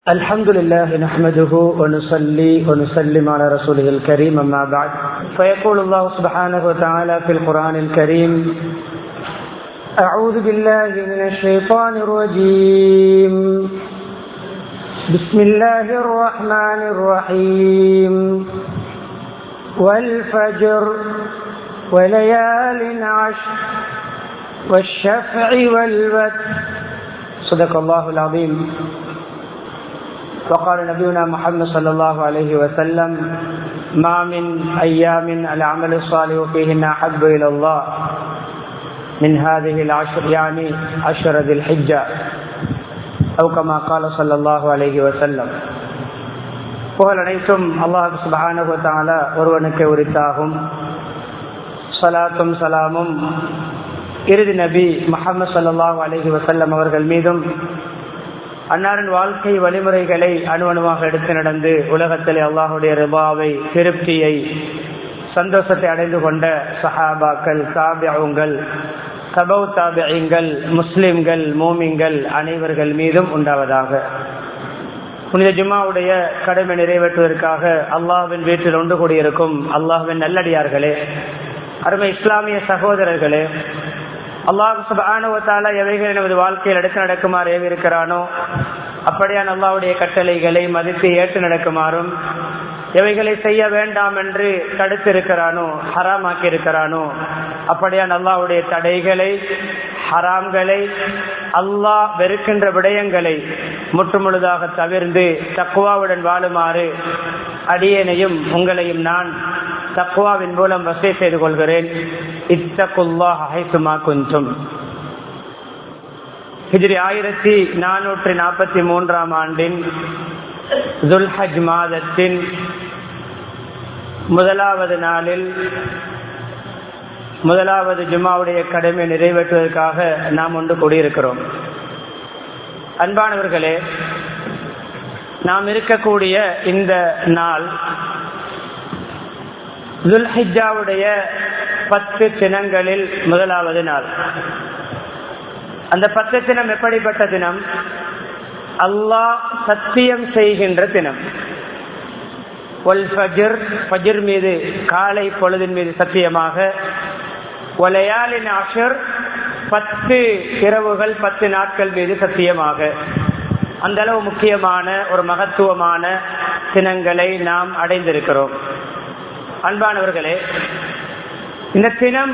الحمد لله نحمده ونصلي ونسلم على رسوله الكريم أما بعد فيقول الله سبحانه وتعالى في القرآن الكريم أعوذ بالله من الشيطان الرجيم بسم الله الرحمن الرحيم والفجر وليال عشر والشفع والوتر صدق الله العظيم وقال نبينا محمد صلى الله عليه وسلم ما من أيام العمل الصالح فيهن أحب إلى الله من هذه العشر يعني عشر ذي الحجة أو كما قال صلى الله عليه وسلم புகழ் அனைத்தும் அல்லாஹ் சுபஹானஹு தஆலா ஒருவனுக்கு உரித்தாகும் சலாத்தும் சலாமும் இறுதி நபி முகமது சல்லாஹூ அலஹி வசல்லம் அவர்கள் மீதும் அன்னாரின் வாழ்க்கை வழிமுறைகளை அணுவணுவாக எடுத்து நடந்து உலகத்திலே அல்லாஹுடைய ரிபாவை திருப்தியை சந்தோஷத்தை அடைந்து கொண்ட சஹாபாக்கள் தாபியங்கள் கபௌ தாபியங்கள் முஸ்லிம்கள் மோமிங்கள் அனைவர்கள் மீதும் உண்டாவதாக புனித ஜும்மாவுடைய கடமை நிறைவேற்றுவதற்காக அல்லாஹ்வின் வீட்டில் ஒன்று கூடியிருக்கும் அல்லாஹ்வின் நல்லடியார்களே அருமை இஸ்லாமிய சகோதரர்களே அல்லாஹ் சுபானுவத்தால எவைகள் நமது வாழ்க்கையில் எடுத்து நடக்குமாறு ஏவிருக்கிறானோ அப்படியான் அல்லாவுடைய கட்டளைகளை மதித்து ஏற்று நடக்குமாறும் எவைகளை செய்ய வேண்டாம் என்று தடுத்திருக்கிறானோ ஹராமாக்கி இருக்கிறானோ அப்படியான் அல்லாவுடைய தடைகளை ஹராம்களை அல்லாஹ் வெறுக்கின்ற விடயங்களை முற்றுமுழுதாக தவிர்ந்து தக்குவாவுடன் வாழுமாறு அடியேனையும் உங்களையும் நான் தக்குவாவின் மூலம் வசதி செய்து கொள்கிறேன் இத்தகுல்லா குஞ்சும் ஹிஜ்ரி ஆயிரத்தி நானூற்றி நாற்பத்தி மூன்றாம் ஆண்டின் துல்ஹஜ் மாதத்தின் முதலாவது நாளில் முதலாவது ஜுமாவுடைய கடமை நிறைவேற்றுவதற்காக நாம் ஒன்று கூடியிருக்கிறோம் அன்பானவர்களே நாம் இருக்கக்கூடிய இந்த நாள் துல்ஹிஜாவுடைய பத்து தினங்களில் முதலாவது நாள் அந்த பத்து தினம் எப்படிப்பட்ட தினம் அல்லாஹ் சத்தியம் செய்கின்ற தினம் ஒல் ஃபஜர் ஃபஜர் மீது காலை பொழுதின் மீது சத்தியமாக ஒலையாலின் அஷர் பத்து இரவுகள் பத்து நாட்கள் மீது சத்தியமாக அந்த அளவு முக்கியமான ஒரு மகத்துவமான தினங்களை நாம் அடைந்திருக்கிறோம் அன்பானவர்களே இந்த தினம்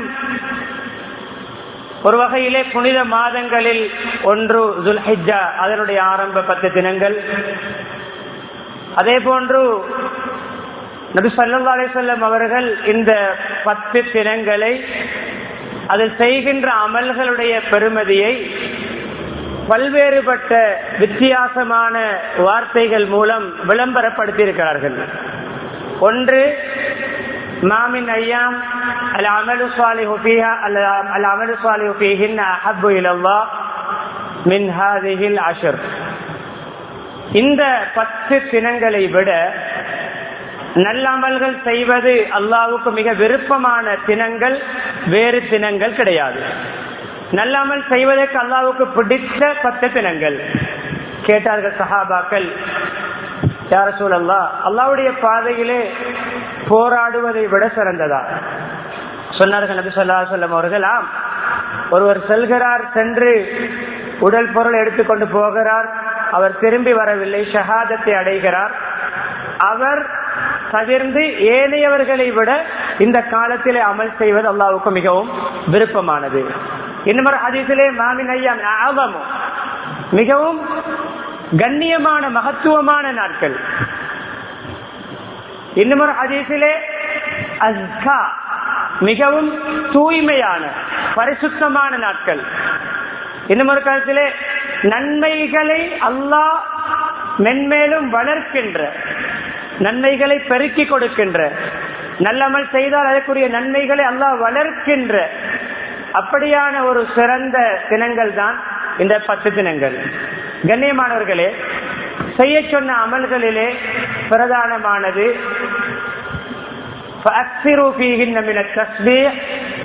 ஒரு வகையிலே புனித மாதங்களில் ஒன்று துல்ஹிஜா அதனுடைய ஆரம்ப பத்து தினங்கள் அதே போன்று நபி சல்லா அலிசல்லம் அவர்கள் இந்த பத்து தினங்களை அதில் செய்கின்ற அமல்களுடைய பெருமதியை பல்வேறுபட்ட வித்தியாசமான வார்த்தைகள் மூலம் விளம்பரப்படுத்தியிருக்கிறார்கள் ஒன்று மாமின் ஐயாம் அல் அமலு சாலிஹு ஃபீஹா அல் அமலு சாலிஹு ஃபீஹின் அஹப்பு இலல்லாஹ் மின் ஹாதிஹில் அஷர் இந்த பத்து தினங்களை விட நல்லமல்கள் செய்வது அல்லாவுக்கு மிக விருப்பமான தினங்கள் வேறு தினங்கள் கிடையாது நல்லமல் செய்வதற்கு அல்லாவுக்கு பிடித்த பத்து தினங்கள் கேட்டார்கள் சஹாபாக்கள் யார சூழல்லா அல்லாவுடைய பாதையிலே போராடுவதை விட சிறந்ததா சொன்னார்கள் நபி சொல்லா சொல்லம் அவர்கள் ஆம் ஒருவர் செல்கிறார் சென்று உடல் பொருள் எடுத்துக்கொண்டு போகிறார் அவர் திரும்பி வரவில்லை ஷஹாதத்தை அடைகிறார் அவர் தவிர்ந்து ஏனையவர்களை விட இந்த காலத்திலே அமல் செய்வது அல்லாவுக்கு மிகவும் விருப்பமானது இன்னொரு ஹதீசிலே மாமின் ஐயா ஆபமும் மிகவும் கண்ணியமான மகத்துவமான நாட்கள் இன்னும் ஹதீசிலே அஸ்கா மிகவும் தூய்மையான பரிசுத்தமான நாட்கள் இன்னும் ஒரு காலத்திலே நன்மைகளை அல்லாஹ் மென்மேலும் வளர்க்கின்ற நன்மைகளை பெருக்கி கொடுக்கின்ற நல்லமல் செய்தால் அதற்குரிய நன்மைகளை அல்லாஹ் வளர்க்கின்ற அப்படியான ஒரு சிறந்த தினங்கள் தான் இந்த பத்து தினங்கள் கண்ணியமானவர்களே செய்ய சொன்ன அமல்களிலே பிரதானமானது فأكثروا فيهن من التسبيح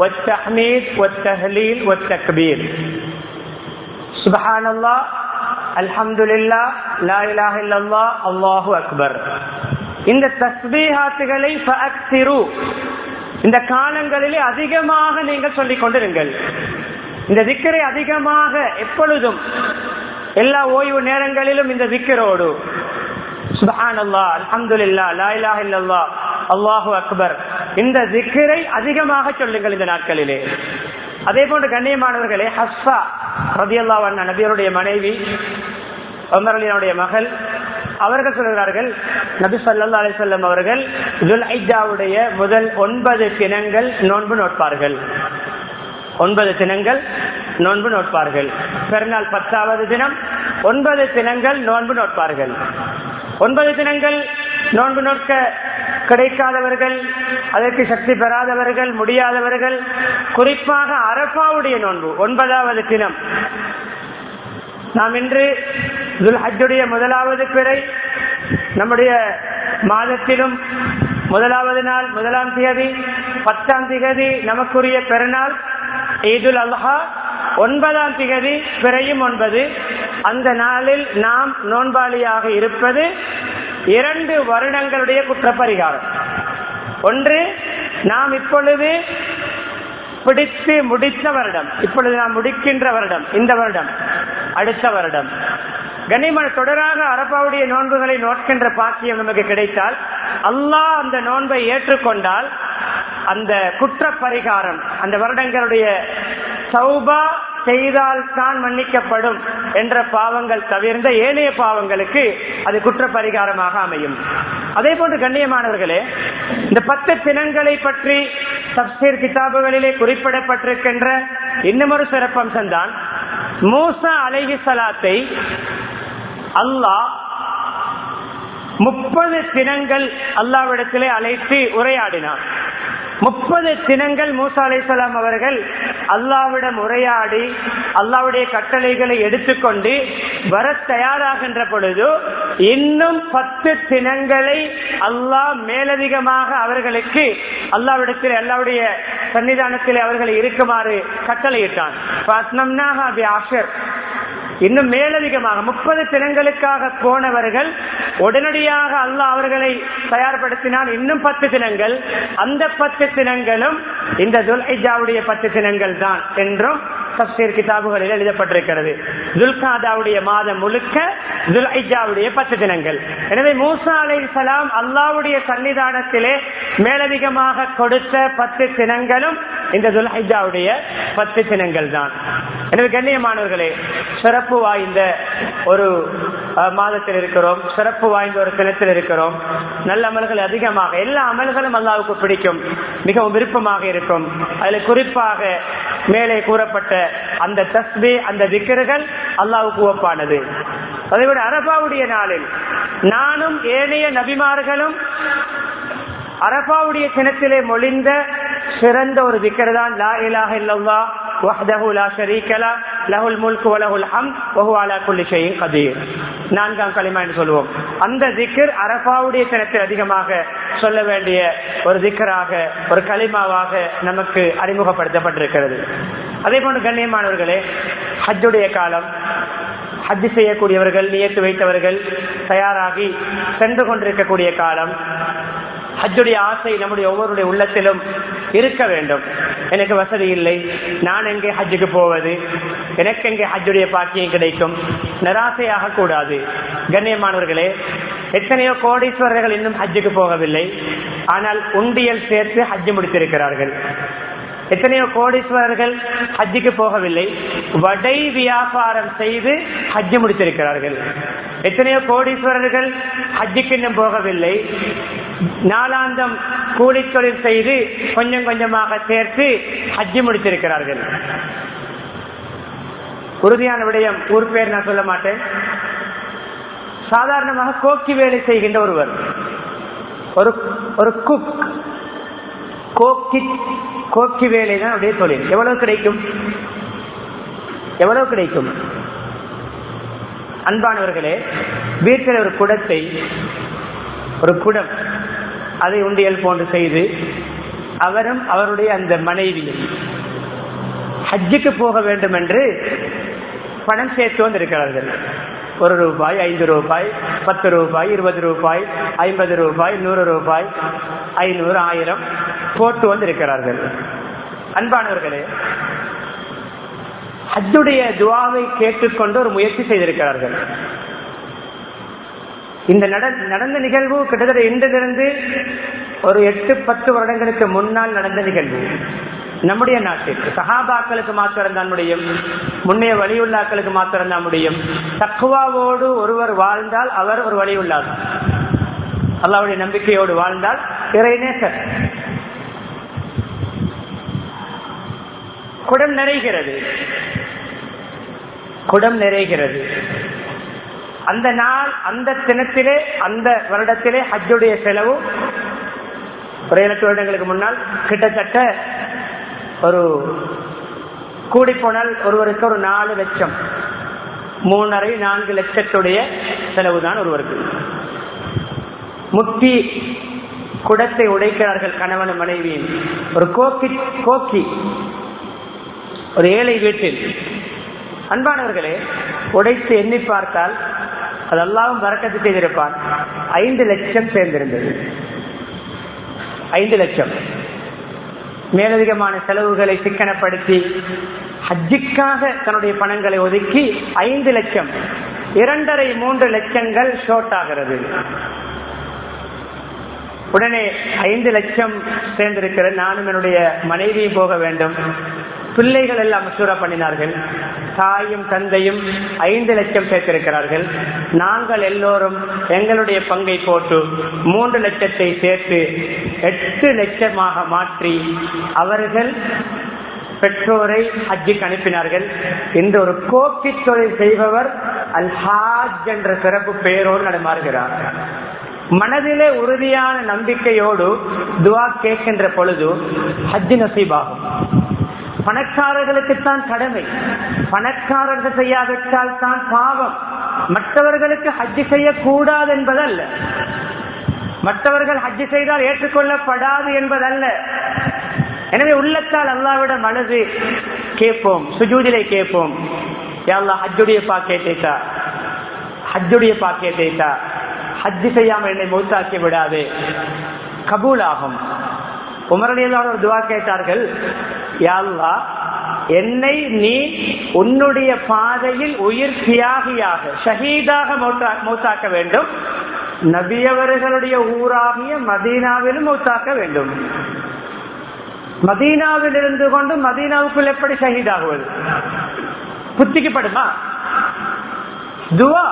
والتحميد والتهليل والتكبير சுபஹானல்லா அல்ஹம்துலில்லா லா இலாஹ இல்லல்லா அல்லாஹு அக்பர் இந்த தஸ்பீஹாத்துகளை ஃபஅக்ஸிரு இந்த காலங்களிலே அதிகமாக நீங்கள் சொல்லிக் கொண்டிருங்கள் இந்த திக்கரை அதிகமாக எப்பொழுதும் எல்லா ஓய்வு நேரங்களிலும் இந்த திக்கரோடு சுபஹான் அல்லா அல்ஹம்துலில்லா லா இலாஹ இல்லல்லா அல்லாஹு அக்பர் இந்த திக்கரை அதிகமாக சொல்லுங்கள் இந்த நாட்களிலே அதே போன்று கண்ணியமானவர்களே ஹஸ்ஸா ரதியல்லா நபியருடைய மனைவி உமரலியனுடைய மகள் அவர்கள் சொல்கிறார்கள் நபி சொல்லா அலிசல்லம் அவர்கள் துல்ஐஜாவுடைய முதல் ஒன்பது தினங்கள் நோன்பு நோட்பார்கள் ஒன்பது தினங்கள் நோன்பு நோட்பார்கள் பெருநாள் பத்தாவது தினம் ஒன்பது தினங்கள் நோன்பு நோட்பார்கள் ஒன்பது தினங்கள் நோன்பு நோக்க கிடைக்காதவர்கள் அதற்கு சக்தி பெறாதவர்கள் முடியாதவர்கள் குறிப்பாக அரபாவுடைய நோன்பு ஒன்பதாவது தினம் நாம் இன்று துல்ஹஜுடைய முதலாவது பிறை நம்முடைய மாதத்திலும் முதலாவது நாள் முதலாம் தேதி பத்தாம் திகதி நமக்குரிய பெருநாள் ஈதுல் அல்ஹா ஒன்பதாம் திகதி பிறையும் ஒன்பது அந்த நாளில் நாம் நோன்பாளியாக இருப்பது இரண்டு வருடங்களுடைய குற்றப்பரிகாரம் ஒன்று நாம் இப்பொழுது பிடித்து முடித்த வருடம் இப்பொழுது நாம் முடிக்கின்ற வருடம் இந்த வருடம் அடுத்த வருடம் கனிமன் தொடராக அரப்பாவுடைய நோன்புகளை நோட்கின்ற பாக்கியம் நமக்கு கிடைத்தால் அல்லாஹ் அந்த நோன்பை ஏற்றுக்கொண்டால் அந்த குற்ற பரிகாரம் அந்த வருடங்களுடைய சௌபா செய்தால் தான் மன்னிக்கப்படும் என்ற பாவங்கள் தவிர்ந்த ஏனைய பாவங்களுக்கு அது குற்ற பரிகாரமாக அமையும் அதே போன்று கண்ணியமானவர்களே இந்த பத்து தினங்களை பற்றி தப்சீர் கிதாபுகளிலே குறிப்பிடப்பட்டிருக்கின்ற இன்னமொரு சிறப்பம்சம் தான் மூசா அலைஹி சலாத்தை அல்லாஹ் முப்பது தினங்கள் அல்லாவிடத்திலே அழைத்து உரையாடினார் முப்பது தினங்கள் மூசா அலைசலாம் அவர்கள் அல்லாவிடம் உரையாடி அல்லாவுடைய கட்டளைகளை எடுத்துக்கொண்டு வர தயாராகின்ற பொழுது இன்னும் பத்து தினங்களை அல்லாஹ் மேலதிகமாக அவர்களுக்கு அல்லாவிடத்தில் அல்லாவுடைய சன்னிதானத்தில் அவர்களை இருக்குமாறு கட்டளையிட்டான் இன்னும் மேலதிகமாக முப்பது தினங்களுக்காக போனவர்கள் உடனடியாக அல்லாஹ் அவர்களை தயார்படுத்தினால் இன்னும் பத்து தினங்கள் அந்த பத்து தினங்களும் இந்த துல்ஹிஜாவுடைய பத்து தினங்கள் தான் என்றும் தப்சீர் கிதாபுகளில் எழுதப்பட்டிருக்கிறது துல்காதாவுடைய மாதம் முழுக்க துல்ஹிஜாவுடைய பத்து தினங்கள் எனவே மூசா அலை சலாம் அல்லாவுடைய சன்னிதானத்திலே மேலதிகமாக கொடுத்த பத்து தினங்களும் இந்த துல்ஹிஜாவுடைய பத்து தினங்கள் தான் எனவே கண்ணியமானவர்களே சிறப்பு வாய்ந்த ஒரு மாதத்தில் இருக்கிறோம் சிறப்பு வாய்ந்த ஒரு தினத்தில் இருக்கிறோம் நல்ல அமல்கள் அதிகமாக எல்லா அமல்களும் அல்லாவுக்கு பிடிக்கும் மிகவும் விருப்பமாக இருக்கும் அதில் குறிப்பாக மேலே கூறப்பட்ட அந்த தஸ்பி அந்த திக்கர்கள் அல்லாவுக்கு ஒப்பானது அதைவிட அரபாவுடைய நாளில் நானும் ஏனைய நபிமார்களும் அரபாவுடைய தினத்திலே மொழிந்த சிறந்த ஒரு திக்கர் தான் லா இலாஹ இல்லல்லா வஹ்தஹு லா ஷரீக லா லஹுல் முல்கு வ லஹுல் ஹம்த் வ ஹுவ அலா குல்லி ஷைஇன் கதீர் நான்காம் களிமா என்று சொல்லுவோம் அந்த திக்கர் அரபாவுடைய தினத்தில் அதிகமாக சொல்ல வேண்டிய ஒரு திக்கராக ஒரு களிமாவாக நமக்கு அறிமுகப்படுத்தப்பட்டிருக்கிறது அதே போன்று கண்ணியமானவர்களே ஹஜ்ஜுடைய காலம் ஹஜ் செய்யக்கூடியவர்கள் நியத்து வைத்தவர்கள் தயாராகி சென்று கொண்டிருக்கக்கூடிய காலம் ஹஜ்ஜுடைய ஆசை நம்முடைய ஒவ்வொருடைய உள்ளத்திலும் இருக்க வேண்டும் எனக்கு வசதி இல்லை நான் எங்கே ஹஜ்ஜுக்கு போவது எனக்கு எங்கே ஹஜ்ஜுடைய பாக்கியம் கிடைக்கும் நிராசையாக கூடாது கண்ணியமானவர்களே எத்தனையோ கோடீஸ்வரர்கள் இன்னும் ஹஜ்ஜுக்கு போகவில்லை ஆனால் உண்டியல் சேர்த்து ஹஜ்ஜு முடித்திருக்கிறார்கள் எத்தனையோ கோடீஸ்வரர்கள் ஹஜ்ஜுக்கு போகவில்லை வடை வியாபாரம் செய்து ஹஜ்ஜு முடித்திருக்கிறார்கள் எத்தனையோ கோடீஸ்வரர்கள் ஹஜ்ஜுக்கு இன்னும் போகவில்லை நாளாந்தம் கூலி தொழில் செய்து கொஞ்சம் கொஞ்சமாக சேர்த்து ஹஜ்ஜு முடித்திருக்கிறார்கள் உறுதியான விடயம் ஊர் பேர் நான் சொல்ல மாட்டேன் சாதாரணமாக கோக்கி வேலை செய்கின்ற ஒருவர் ஒரு ஒரு குக் கோக்கி கோக்கி வேலை தான் அப்படியே தொழில் எவ்வளவு கிடைக்கும் எவ்வளவு கிடைக்கும் அன்பானவர்களே வீட்டில் ஒரு குடத்தை ஒரு குடம் அதை உண்டியல் போன்று செய்து அவரும் அவருடைய அந்த மனைவியும் ஹஜ்ஜுக்கு போக வேண்டும் என்று பணம் சேர்த்து வந்திருக்கிறார்கள் ஒரு ரூபாய் ஐந்து ரூபாய் பத்து ரூபாய் இருபது ரூபாய் ஐம்பது ரூபாய் நூறு ரூபாய் ஐநூறு ஆயிரம் போட்டு வந்து இருக்கிறார்கள் அன்பானவர்களே ஹஜ்ஜுடைய துவாவை கேட்டுக்கொண்டு ஒரு முயற்சி செய்திருக்கிறார்கள் இந்த நடந்த நிகழ்வு கிட்டத்தட்ட இன்றிலிருந்து ஒரு எட்டு பத்து வருடங்களுக்கு முன்னால் நடந்த நிகழ்வு நம்முடைய நாட்டில் சஹாபாக்களுக்கு மாத்திரம் தான் முடியும் முன்னைய வழியுள்ளாக்களுக்கு மாத்திரம் தான் முடியும் தக்குவாவோடு ஒருவர் வாழ்ந்தால் அவர் ஒரு வழியுள்ளார் அல்லாவுடைய நம்பிக்கையோடு வாழ்ந்தால் இறைநேசர் குடம் நிறைகிறது குடம் நிறைகிறது அந்த நாள் அந்த தினத்திலே அந்த வருடத்திலே ஹஜ்ஜுடைய செலவு ஒரு இரண்டு வருடங்களுக்கு முன்னால் கிட்டத்தட்ட ஒரு கூடி போனால் ஒருவருக்கு ஒரு நாலு லட்சம் மூணரை நான்கு லட்சத்துடைய செலவு தான் ஒருவருக்கு முட்டி குடத்தை உடைக்கிறார்கள் கணவன் மனைவியின் ஒரு கோக்கி கோக்கி ஒரு ஏழை வீட்டில் அன்பானவர்களே உடைத்து எண்ணி பார்த்தால் அதெல்லாம் வரக்கத்து செய்திருப்பான் ஐந்து லட்சம் சேர்ந்திருந்தது ஐந்து லட்சம் மேலதிகமான செலவுகளை சிக்கனப்படுத்தி ஹஜ்ஜுக்காக தன்னுடைய பணங்களை ஒதுக்கி ஐந்து லட்சம் இரண்டரை மூன்று லட்சங்கள் ஷோர்ட் ஆகிறது உடனே ஐந்து லட்சம் சேர்ந்திருக்கிறது நானும் என்னுடைய மனைவியும் போக வேண்டும் பிள்ளைகள் எல்லாம் மசூரா பண்ணினார்கள் தாயும் தந்தையும் ஐந்து லட்சம் சேர்த்திருக்கிறார்கள் நாங்கள் எல்லோரும் எங்களுடைய பங்கை போட்டு மூன்று லட்சத்தை சேர்த்து எட்டு லட்சமாக மாற்றி அவர்கள் பெற்றோரை ஹஜ்ஜுக்கு அனுப்பினார்கள் இன்று ஒரு கோப்பி தொழில் செய்பவர் அல் ஹாஜ் என்ற சிறப்பு பெயரோடு நடமாறுகிறார் மனதிலே உறுதியான நம்பிக்கையோடு துவா கேட்கின்ற பொழுது ஹஜ்ஜு நசீபாகும் பணக்காரர்களுக்குத்தான் கடமை பணக்காரர்கள் செய்யாவிட்டால் தான் பாவம் மற்றவர்களுக்கு ஹஜ்ஜு செய்யக்கூடாது என்பதல்ல மற்றவர்கள் ஹஜ்ஜு செய்தால் ஏற்றுக்கொள்ளப்படாது என்பதல்ல எனவே உள்ளத்தால் அல்லாவிடம் அழுது கேட்போம் சுஜூதிலை கேட்போம் யாழ்லா ஹஜ்ஜுடைய பாக்கியத்தை தா ஹஜ்ஜுடைய பாக்கியத்தை தா ஹஜ்ஜு செய்யாமல் என்னை மூத்தாக்கி விடாது கபூல் ஆகும் உமரணியெல்லாம் ஒரு துவா கேட்டார்கள் யாழ்லா என்னை நீ உன்னுடைய பாதையில் உயிர் தியாகியாக ஷஹீதாக மௌத்தாக்க வேண்டும் நபியவர்களுடைய ஊராகிய மதீனாவிலும் மௌத்தாக்க வேண்டும் மதீனாவில் இருந்து கொண்டு மதீனாவுக்குள் எப்படி ஷஹீதாகுவது புத்திக்கப்படுமா துவா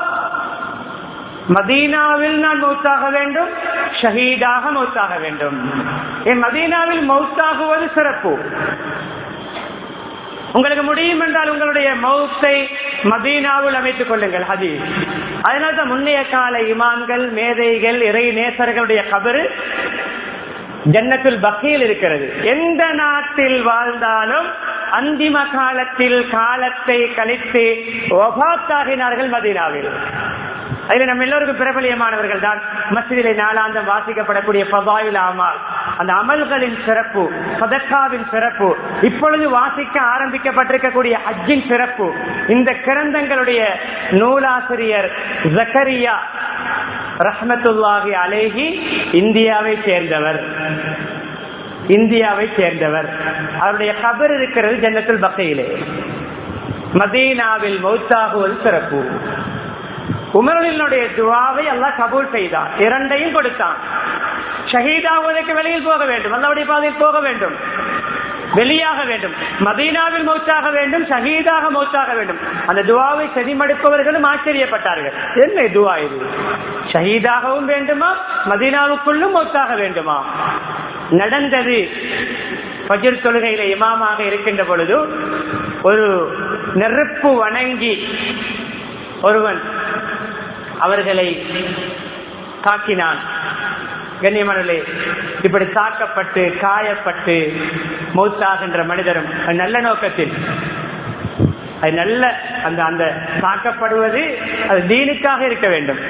மதீனாவில் நான் மௌத்தாக வேண்டும் ஷஹீதாக மௌத்தாக வேண்டும் என் மதீனாவில் மௌத்தாகுவது சிறப்பு உங்களுக்கு முடியும் என்றால் உங்களுடைய மௌத்தை மதீனாவில் அமைத்துக் கொள்ளுங்கள் ஹதி அதனால்தான் முன்னைய கால இமான்கள் மேதைகள் இறை நேசர்களுடைய கபரு ஜன்னத்துல் பக்கியில் இருக்கிறது எந்த நாட்டில் வாழ்ந்தாலும் அந்திம காலத்தில் காலத்தை கழித்து ஒபாத்தாகினார்கள் மதீனாவில் அதில் நம்ம எல்லோருக்கும் பிரபலியமானவர்கள் தான் மசிதிலே நாளாந்தம் வாசிக்கப்படக்கூடிய பபாயில் அமல் அந்த அமல்களின் சிறப்பு சதக்காவின் சிறப்பு இப்பொழுது வாசிக்க ஆரம்பிக்கப்பட்டிருக்கக்கூடிய அஜின் சிறப்பு இந்த கிரந்தங்களுடைய நூலாசிரியர் ஜக்கரியா ரஹமத்துல்லாஹி அலேஹி இந்தியாவை சேர்ந்தவர் இந்தியாவை சேர்ந்தவர் அவருடைய கபர் இருக்கிறது ஜன்னத்துல் பக்கையிலே மதீனாவில் மௌத்தாகுவது சிறப்பு உமரனுடைய துவாவை அல்லாஹ் கபூல் செய்தான் இரண்டையும் கொடுத்தான் ஷஹீதாவதற்கு வெளியில் போக வேண்டும் அல்லாவுடைய பாதையில் போக வேண்டும் வெளியாக வேண்டும் மதீனாவில் மௌத்தாக வேண்டும் ஷஹீதாக மௌத்தாக வேண்டும் அந்த துவாவை செதிமடுப்பவர்களும் ஆச்சரியப்பட்டார்கள் என்ன துவா இது ஷஹீதாகவும் வேண்டுமா மதீனாவுக்குள்ளும் மௌத்தாக வேண்டுமா நடந்தது பஜிர் தொழுகையில இமாமாக இருக்கின்ற பொழுது ஒரு நெருப்பு வணங்கி ஒருவன் அவர்களை தாக்கினான் கண்ணியமானே இப்படி தாக்கப்பட்டு காயப்பட்டு மௌத்தாகின்ற மனிதரும் நல்ல நோக்கத்தில் அது நல்ல அந்த அந்த தாக்கப்படுவது அது தீனுக்காக இருக்க வேண்டும்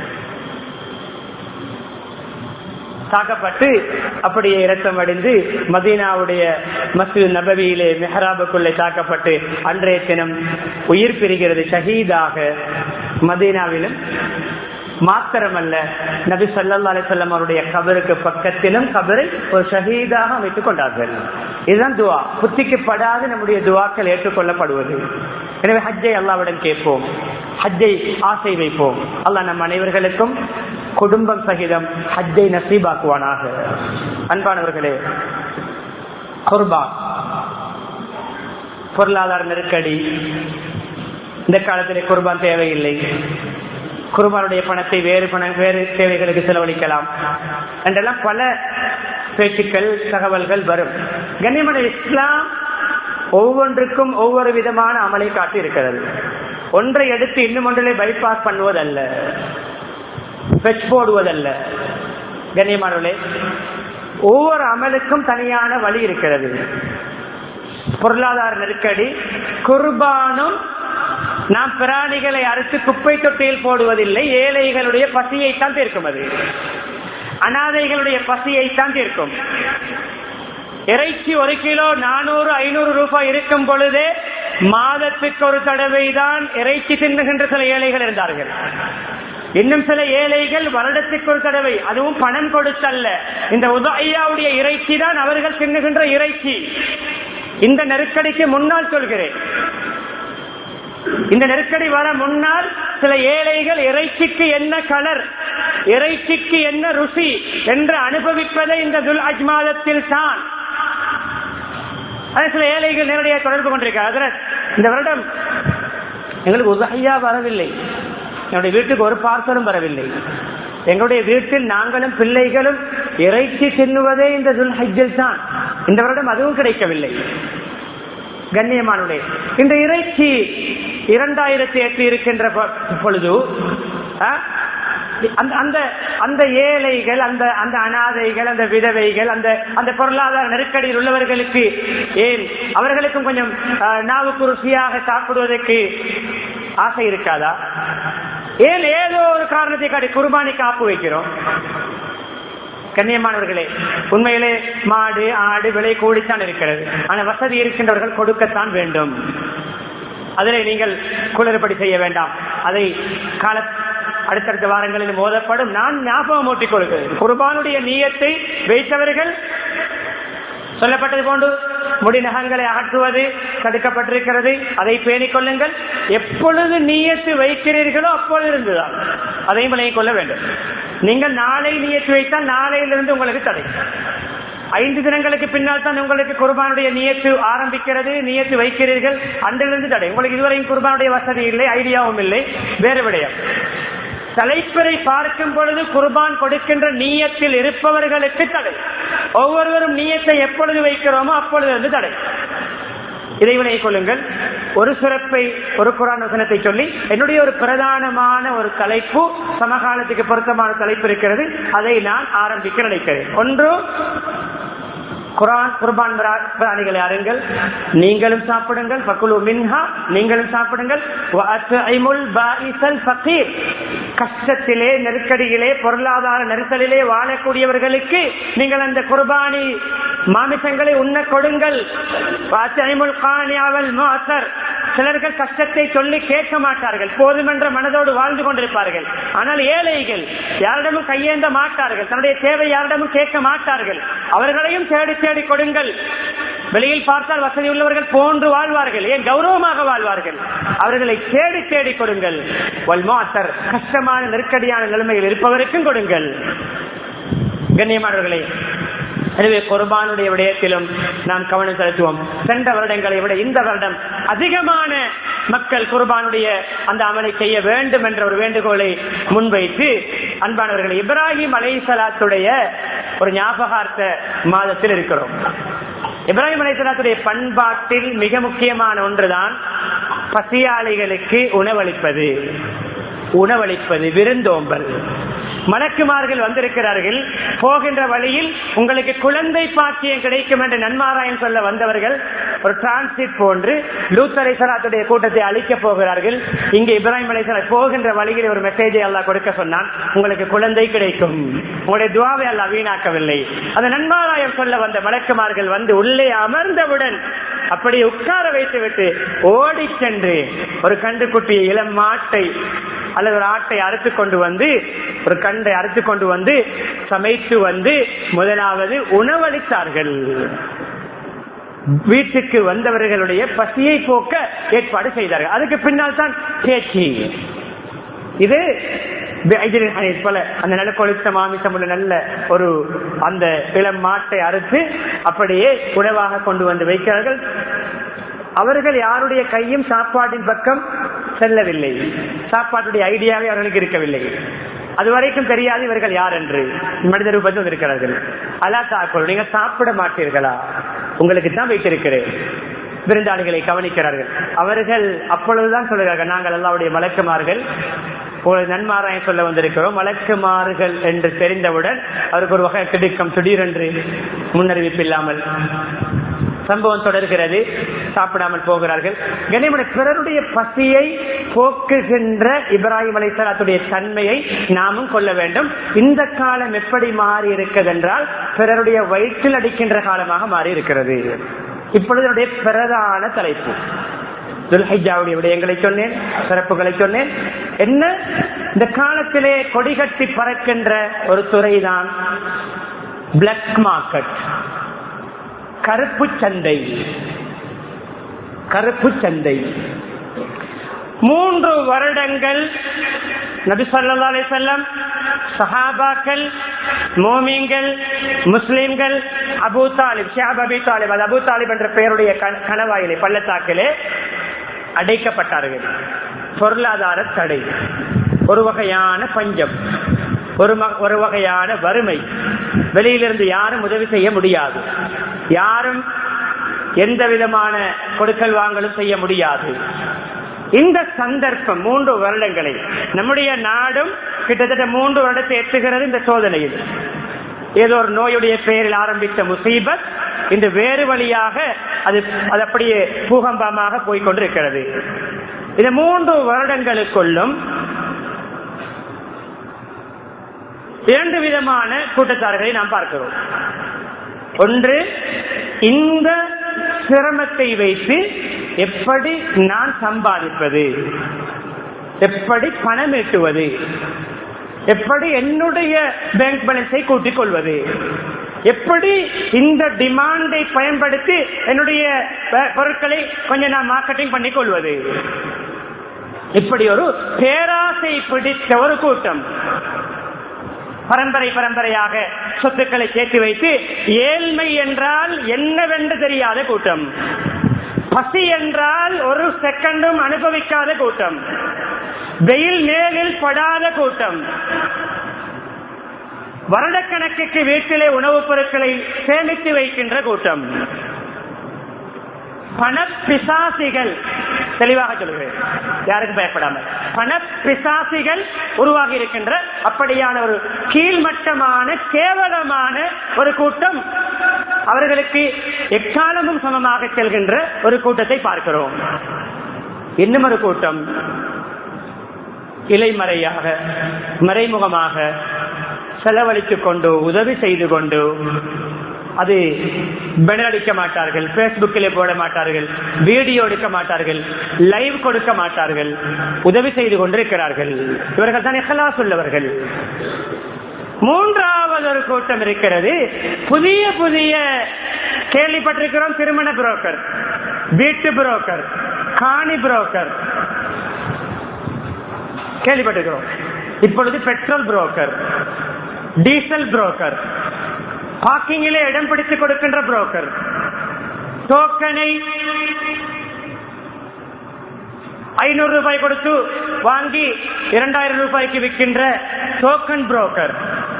தாக்கப்பட்டு அப்படியே இரத்தம் அடைந்து மதீனாவுடைய மசூத் நபவியிலே மெஹராபுக்குள்ளே தாக்கப்பட்டு அன்றைய தினம் உயிர் பெறுகிறது ஷஹீதாக மதீனாவிலும் மாத்திரமல்ல நபி சொல்லா அலிசல்லம் அவருடைய கபருக்கு பக்கத்திலும் கபரை ஒரு ஷஹீதாக அமைத்துக் கொண்டார்கள் இதுதான் துவா புத்திக்கப்படாது நம்முடைய துவாக்கள் ஏற்றுக்கொள்ளப்படுவது எனவே ஹஜ்ஜை அல்லாவிடம் கேட்போம் ஹஜ்ஜை ஆசை வைப்போம் அல்லாஹ் நம் அனைவர்களுக்கும் குடும்பம் சகிதம் ஹஜ்ஜை நசீபாக்குவானாக அன்பானவர்களே குர்பான் பொருளாதார நெருக்கடி இந்த காலத்திலே குர்பான் தேவையில்லை குர்பானுடைய பணத்தை வேறு பண வேறு தேவைகளுக்கு செலவழிக்கலாம் என்றெல்லாம் பல பேச்சுக்கள் தகவல்கள் வரும் கண்ணியமான இஸ்லாம் ஒவ்வொன்றுக்கும் ஒவ்வொரு விதமான அமலை காட்டி இருக்கிறது ஒன்றை எடுத்து இன்னும் ஒன்றிலே பைபாஸ் பண்ணுவதல்ல பெச் போடுவதல்ல கண்ணியமானவர்களே ஒவ்வொரு அமலுக்கும் தனியான வழி இருக்கிறது பொருளாதார நெருக்கடி குர்பானும் நாம் பிராணிகளை அறுத்து குப்பை தொட்டியில் போடுவதில்லை ஏழைகளுடைய பசியைத்தான் தீர்க்கும் அது அனாதைகளுடைய பசியைத்தான் தீர்க்கும் இறைச்சி ஒரு கிலோ நானூறு ஐநூறு ரூபாய் இருக்கும் பொழுதே மாதத்துக்கு ஒரு தடவை தான் இறைச்சி தின்னுகின்ற சில ஏழைகள் இருந்தார்கள் இன்னும் சில ஏழைகள் வருடத்துக்கு ஒரு தடவை அதுவும் பணம் கொடுத்தல்ல இந்த உதயாவுடைய இறைச்சி தான் அவர்கள் தின்னுகின்ற இறைச்சி இந்த நெருக்கடிக்கு முன்னால் சொல்கிறேன் இந்த நெருக்கடி வர முன்னால் சில ஏழைகள் இறைச்சிக்கு என்ன கலர் இறைச்சிக்கு என்ன ருசி என்று அனுபவிப்பதை இந்த துல் அஜ் மாதத்தில் தான் சில ஏழைகள் நேரடியாக தொடர்பு கொண்டிருக்கிறார் இந்த வருடம் எங்களுக்கு உதகையா வரவில்லை என்னுடைய வீட்டுக்கு ஒரு பார்சலும் வரவில்லை எங்களுடைய வீட்டில் நாங்களும் பிள்ளைகளும் இறைச்சி தின்னுவதே இந்த துல் ஹஜ்ஜில் தான் இந்த வருடம் அதுவும் கிடைக்கவில்லை கண்ணியமானுடைய இந்த இறைச்சி இரண்டாயிரத்தி எட்டு இருக்கின்ற பொழுது அந்த அந்த அந்த ஏழைகள் அந்த அந்த அனாதைகள் அந்த விதவைகள் அந்த அந்த பொருளாதார நெருக்கடியில் உள்ளவர்களுக்கு ஏன் அவர்களுக்கும் கொஞ்சம் நாவுக்கு ருசியாக சாப்பிடுவதற்கு ஆசை இருக்காதா ஏன் ஏதோ ஒரு காரணத்தை காட்டி குர்பானி காப்பு வைக்கிறோம் கண்ணியமானவர்களே உண்மையிலே மாடு ஆடு விலை கூடித்தான் இருக்கிறது ஆனா வசதி இருக்கின்றவர்கள் கொடுக்கத்தான் வேண்டும் அதிலே நீங்கள் குளறுபடி செய்ய வேண்டாம் அதை கால அடுத்தடுத்த வாரங்களில் மோதப்படும் நான் ஞாபகம் ஊட்டிக் கொள்கிறேன் குர்பானுடைய நீயத்தை வைத்தவர்கள் சொல்லப்பட்டது போன்று முடிநகங்களை அகற்றுவது தடுக்கப்பட்டிருக்கிறது அதை பேணிக் கொள்ளுங்கள் எப்பொழுது நீயத்து வைக்கிறீர்களோ அப்பொழுது இருந்துதான் அதையும் விலகிக் கொள்ள வேண்டும் நீங்கள் நாளை நீயத்து வைத்தால் நாளையிலிருந்து உங்களுக்கு தடை ஐந்து தினங்களுக்கு பின்னால் தான் உங்களுக்கு குர்பானுடைய நியத்து ஆரம்பிக்கிறது நியத்து வைக்கிறீர்கள் அன்றிலிருந்து தடை உங்களுக்கு இதுவரையும் குர்பானுடைய வசதி இல்லை ஐடியாவும் இல்லை வேறு விடயம் தலைப்பரை பார்க்கும் பொழுது குர்பான் கொடுக்கின்ற நீயத்தில் இருப்பவர்களுக்கு தடை ஒவ்வொருவரும் நீயத்தை எப்பொழுது வைக்கிறோமோ அப்பொழுது வந்து தடை இதை வினையை கொள்ளுங்கள் ஒரு சிறப்பை ஒரு குரான் வசனத்தை சொல்லி என்னுடைய ஒரு பிரதானமான ஒரு தலைப்பு சமகாலத்துக்கு பொருத்தமான தலைப்பு இருக்கிறது அதை நான் ஆரம்பிக்க நினைக்கிறேன் ஒன்று குரான் குர்பான் பிராணிகளை அருங்கள் நீங்களும் சாப்பிடுங்கள் பக்குலு மின்ஹா நீங்களும் சாப்பிடுங்கள் கஷ்டத்திலே நெருக்கடியிலே பொருளாதார நெரிசலிலே வாழக்கூடியவர்களுக்கு நீங்கள் அந்த குர்பானி மாமிசங்களை உண்ண கொடுங்கள் சிலர்கள் கஷ்டத்தை சொல்லி கேட்க மாட்டார்கள் போதுமென்ற மனதோடு வாழ்ந்து கொண்டிருப்பார்கள் ஆனால் ஏழைகள் யாரிடமும் கையேந்த மாட்டார்கள் தன்னுடைய தேவை யாரிடமும் கேட்க மாட்டார்கள் அவர்களையும் தேடி தேடி கொடுங்கள் வெளியில் பார்த்தால் வசதி உள்ளவர்கள் போன்று வாழ்வார்கள் ஏன் கௌரவமாக வாழ்வார்கள் அவர்களை தேடி தேடி கொடுங்கள் வல்மாத்தர் கஷ்டமான நெருக்கடியான நிலைமையில் இருப்பவருக்கும் கொடுங்கள் கண்ணியமானவர்களே எனவே குர்பானுடைய விடயத்திலும் நாம் கவனம் செலுத்துவோம் சென்ற வருடங்களை விட இந்த வருடம் அதிகமான மக்கள் குர்பானுடைய அந்த அமலை செய்ய வேண்டும் என்ற ஒரு வேண்டுகோளை முன்வைத்து அன்பானவர்கள் இப்ராஹிம் அலை சலாத்துடைய ஒரு ஞாபகார்த்த மாதத்தில் இருக்கிறோம் இப்ராஹிம் அலைசலாத்துடைய பண்பாட்டில் மிக முக்கியமான ஒன்றுதான் பசியாளிகளுக்கு உணவளிப்பது உணவளிப்பது விருந்தோம்பல் மலக்குமார்கள் வந்திருக்கிறார்கள் போகின்ற வழியில் உங்களுக்கு குழந்தை பாக்கியம் கிடைக்கும் என்று நன்மாராயம் சொல்ல வந்தவர்கள் ஒரு டிரான்சிட் போன்று லூத்தரை சலாத்துடைய கூட்டத்தை அழிக்க போகிறார்கள் இங்கே இப்ராஹிம் அலைசலா போகின்ற வழியில் ஒரு மெசேஜை அல்லா கொடுக்க சொன்னான் உங்களுக்கு குழந்தை கிடைக்கும் உங்களுடைய துவாவை அல்லா வீணாக்கவில்லை அந்த நன்மாராயம் சொல்ல வந்த மலக்குமார்கள் வந்து உள்ளே அமர்ந்தவுடன் அப்படி உட்கார வைத்து விட்டு ஓடி சென்று ஒரு கண்டுக்குட்டியை இளம் மாட்டை அல்லது ஒரு ஆட்டை அறுத்து கொண்டு வந்து ஒரு கண்டை அறுத்து கொண்டு வந்து சமைத்து வந்து முதலாவது உணவளித்தார்கள் வீட்டுக்கு வந்தவர்களுடைய பசியை போக்க ஏற்பாடு செய்தார்கள் அதுக்கு பின்னால் தான் பேச்சு இது போல அந்த நல்ல கொளுத்த மாமிசம் உள்ள நல்ல ஒரு அந்த இளம் மாட்டை அறுத்து அப்படியே உணவாக கொண்டு வந்து வைக்கிறார்கள் அவர்கள் யாருடைய கையும் சாப்பாட்டின் பக்கம் செல்லவில்லை சாப்பாட்டுடைய ஐடியாவே அவர்களுக்கு இருக்கவில்லை அதுவரைக்கும் தெரியாது இவர்கள் யார் என்று மனித ரூபத்தில் வந்திருக்கிறார்கள் அல்லா தாக்கோள் நீங்க சாப்பிட மாட்டீர்களா உங்களுக்கு தான் வைத்திருக்கிறேன் விருந்தாளிகளை கவனிக்கிறார்கள் அவர்கள் அப்பொழுதுதான் சொல்லுகிறார்கள் நாங்கள் எல்லாருடைய மலக்குமார்கள் ஒரு நன்மாராயம் சொல்ல வந்திருக்கிறோம் வழக்குமாறுகள் என்று தெரிந்தவுடன் அவருக்கு ஒரு வகை திடுக்கம் திடீரென்று முன்னறிவிப்பு இல்லாமல் சம்பவம் தொடர்கிறது சாப்பிடாமல் போகிறார்கள் கனிமன பிறருடைய பசியை போக்குகின்ற இப்ராஹிம் அலைசலாத்துடைய தன்மையை நாமும் கொள்ள வேண்டும் இந்த காலம் எப்படி மாறி இருக்கிறது என்றால் பிறருடைய வயிற்றில் அடிக்கின்ற காலமாக மாறி இருக்கிறது இப்பொழுது பிரதான தலைப்பு துல்ஹிஜாவுடைய விடயங்களை சொன்னேன் சிறப்புகளை சொன்னேன் என்ன இந்த காலத்திலே கொடிகட்டி பறக்கின்ற ஒரு துறைதான் பிளாக் மார்க்கெட் கருப்பு சந்தை கருப்பு சந்தை மூன்று வருடங்கள் நபி சொல்லா அலி செல்லம் சஹாபாக்கள் மோமிங்கள் முஸ்லிம்கள் அபு தாலிப் ஷியாப் அபி தாலிப் அது அபு தாலிப் என்ற பெயருடைய கணவாயிலே பள்ளத்தாக்கிலே அடைக்கப்பட்டார்கள் பொருளாதார தடை ஒரு வகையான பஞ்சம் ஒரு ஒரு வகையான வறுமை வெளியிலிருந்து யாரும் உதவி செய்ய முடியாது யாரும் எந்த விதமான கொடுக்கல் வாங்கலும் செய்ய முடியாது இந்த சந்தர்ப்பம் மூன்று வருடங்களை நம்முடைய நாடும் கிட்டத்தட்ட மூன்று வருடத்தை எட்டுகிறது இந்த சோதனையில் ஏதோ ஒரு நோயுடைய பெயரில் ஆரம்பித்த முசீபத் இந்த வேறு வழியாக அது அது அப்படியே பூகம்பமாக போய்கொண்டிருக்கிறது இந்த மூன்று வருடங்களுக்குள்ளும் இரண்டு விதமான கூட்டத்தார்களை நாம் பார்க்கிறோம் ஒன்று இந்த சிரமத்தை வைத்து எப்படி நான் சம்பாதிப்பது எப்படி பணம் ஈட்டுவது எப்படி என்னுடைய பேங்க் பேலன்ஸை கூட்டிக் கொள்வது எப்படி இந்த டிமாண்டை பயன்படுத்தி என்னுடைய பொருட்களை கொஞ்சம் நான் மார்க்கெட்டிங் பண்ணி கொள்வது இப்படி ஒரு பேராசை பிடித்த ஒரு கூட்டம் பரம்பரை பரம்பரையாக சொத்துக்களை சேர்த்து வைத்து ஏழ்மை என்றால் என்னவென்று தெரியாத கூட்டம் பசி என்றால் ஒரு செகண்டும் அனுபவிக்காத கூட்டம் வெயில் மேலில் படாத கூட்டம் வருடக்கணக்குக்கு வீட்டிலே உணவுப் பொருட்களை சேமித்து வைக்கின்ற கூட்டம் பணப்பிசாசிகள் தெளிவாக சொல்கிறேன் யாருக்கும் பயப்படாமல் பணப்பிசாசிகள் உருவாகி இருக்கின்ற அப்படியான ஒரு கீழ்மட்டமான கேவலமான ஒரு கூட்டம் அவர்களுக்கு எக்காலமும் சமமாக செல்கின்ற ஒரு கூட்டத்தை பார்க்கிறோம் இன்னும் ஒரு கூட்டம் இலைமறையாக மறைமுகமாக செலவழித்துக் கொண்டு உதவி செய்து கொண்டு அது பெனர் அடிக்க மாட்டார்கள் பேஸ்புக்கிலே போட மாட்டார்கள் வீடியோ எடுக்க மாட்டார்கள் லைவ் கொடுக்க மாட்டார்கள் உதவி செய்து கொண்டிருக்கிறார்கள் இவர்கள் தான் எஹலாஸ் உள்ளவர்கள் மூன்றாவது ஒரு கூட்டம் இருக்கிறது புதிய புதிய கேள்விப்பட்டிருக்கிறோம் திருமண புரோக்கர் வீட்டு புரோக்கர் காணி புரோக்கர் கேள்விப்பட்டிருக்கிறோம் இப்பொழுது பெட்ரோல் புரோக்கர் டீசல் புரோக்கர் பார்க்கிங்கிலே இடம் பிடித்து கொடுக்கின்ற புரோக்கர் டோக்கனை ஐநூறு ரூபாய் கொடுத்து வாங்கி இரண்டாயிரம் ரூபாய்க்கு விற்கின்ற டோக்கன் புரோக்கர்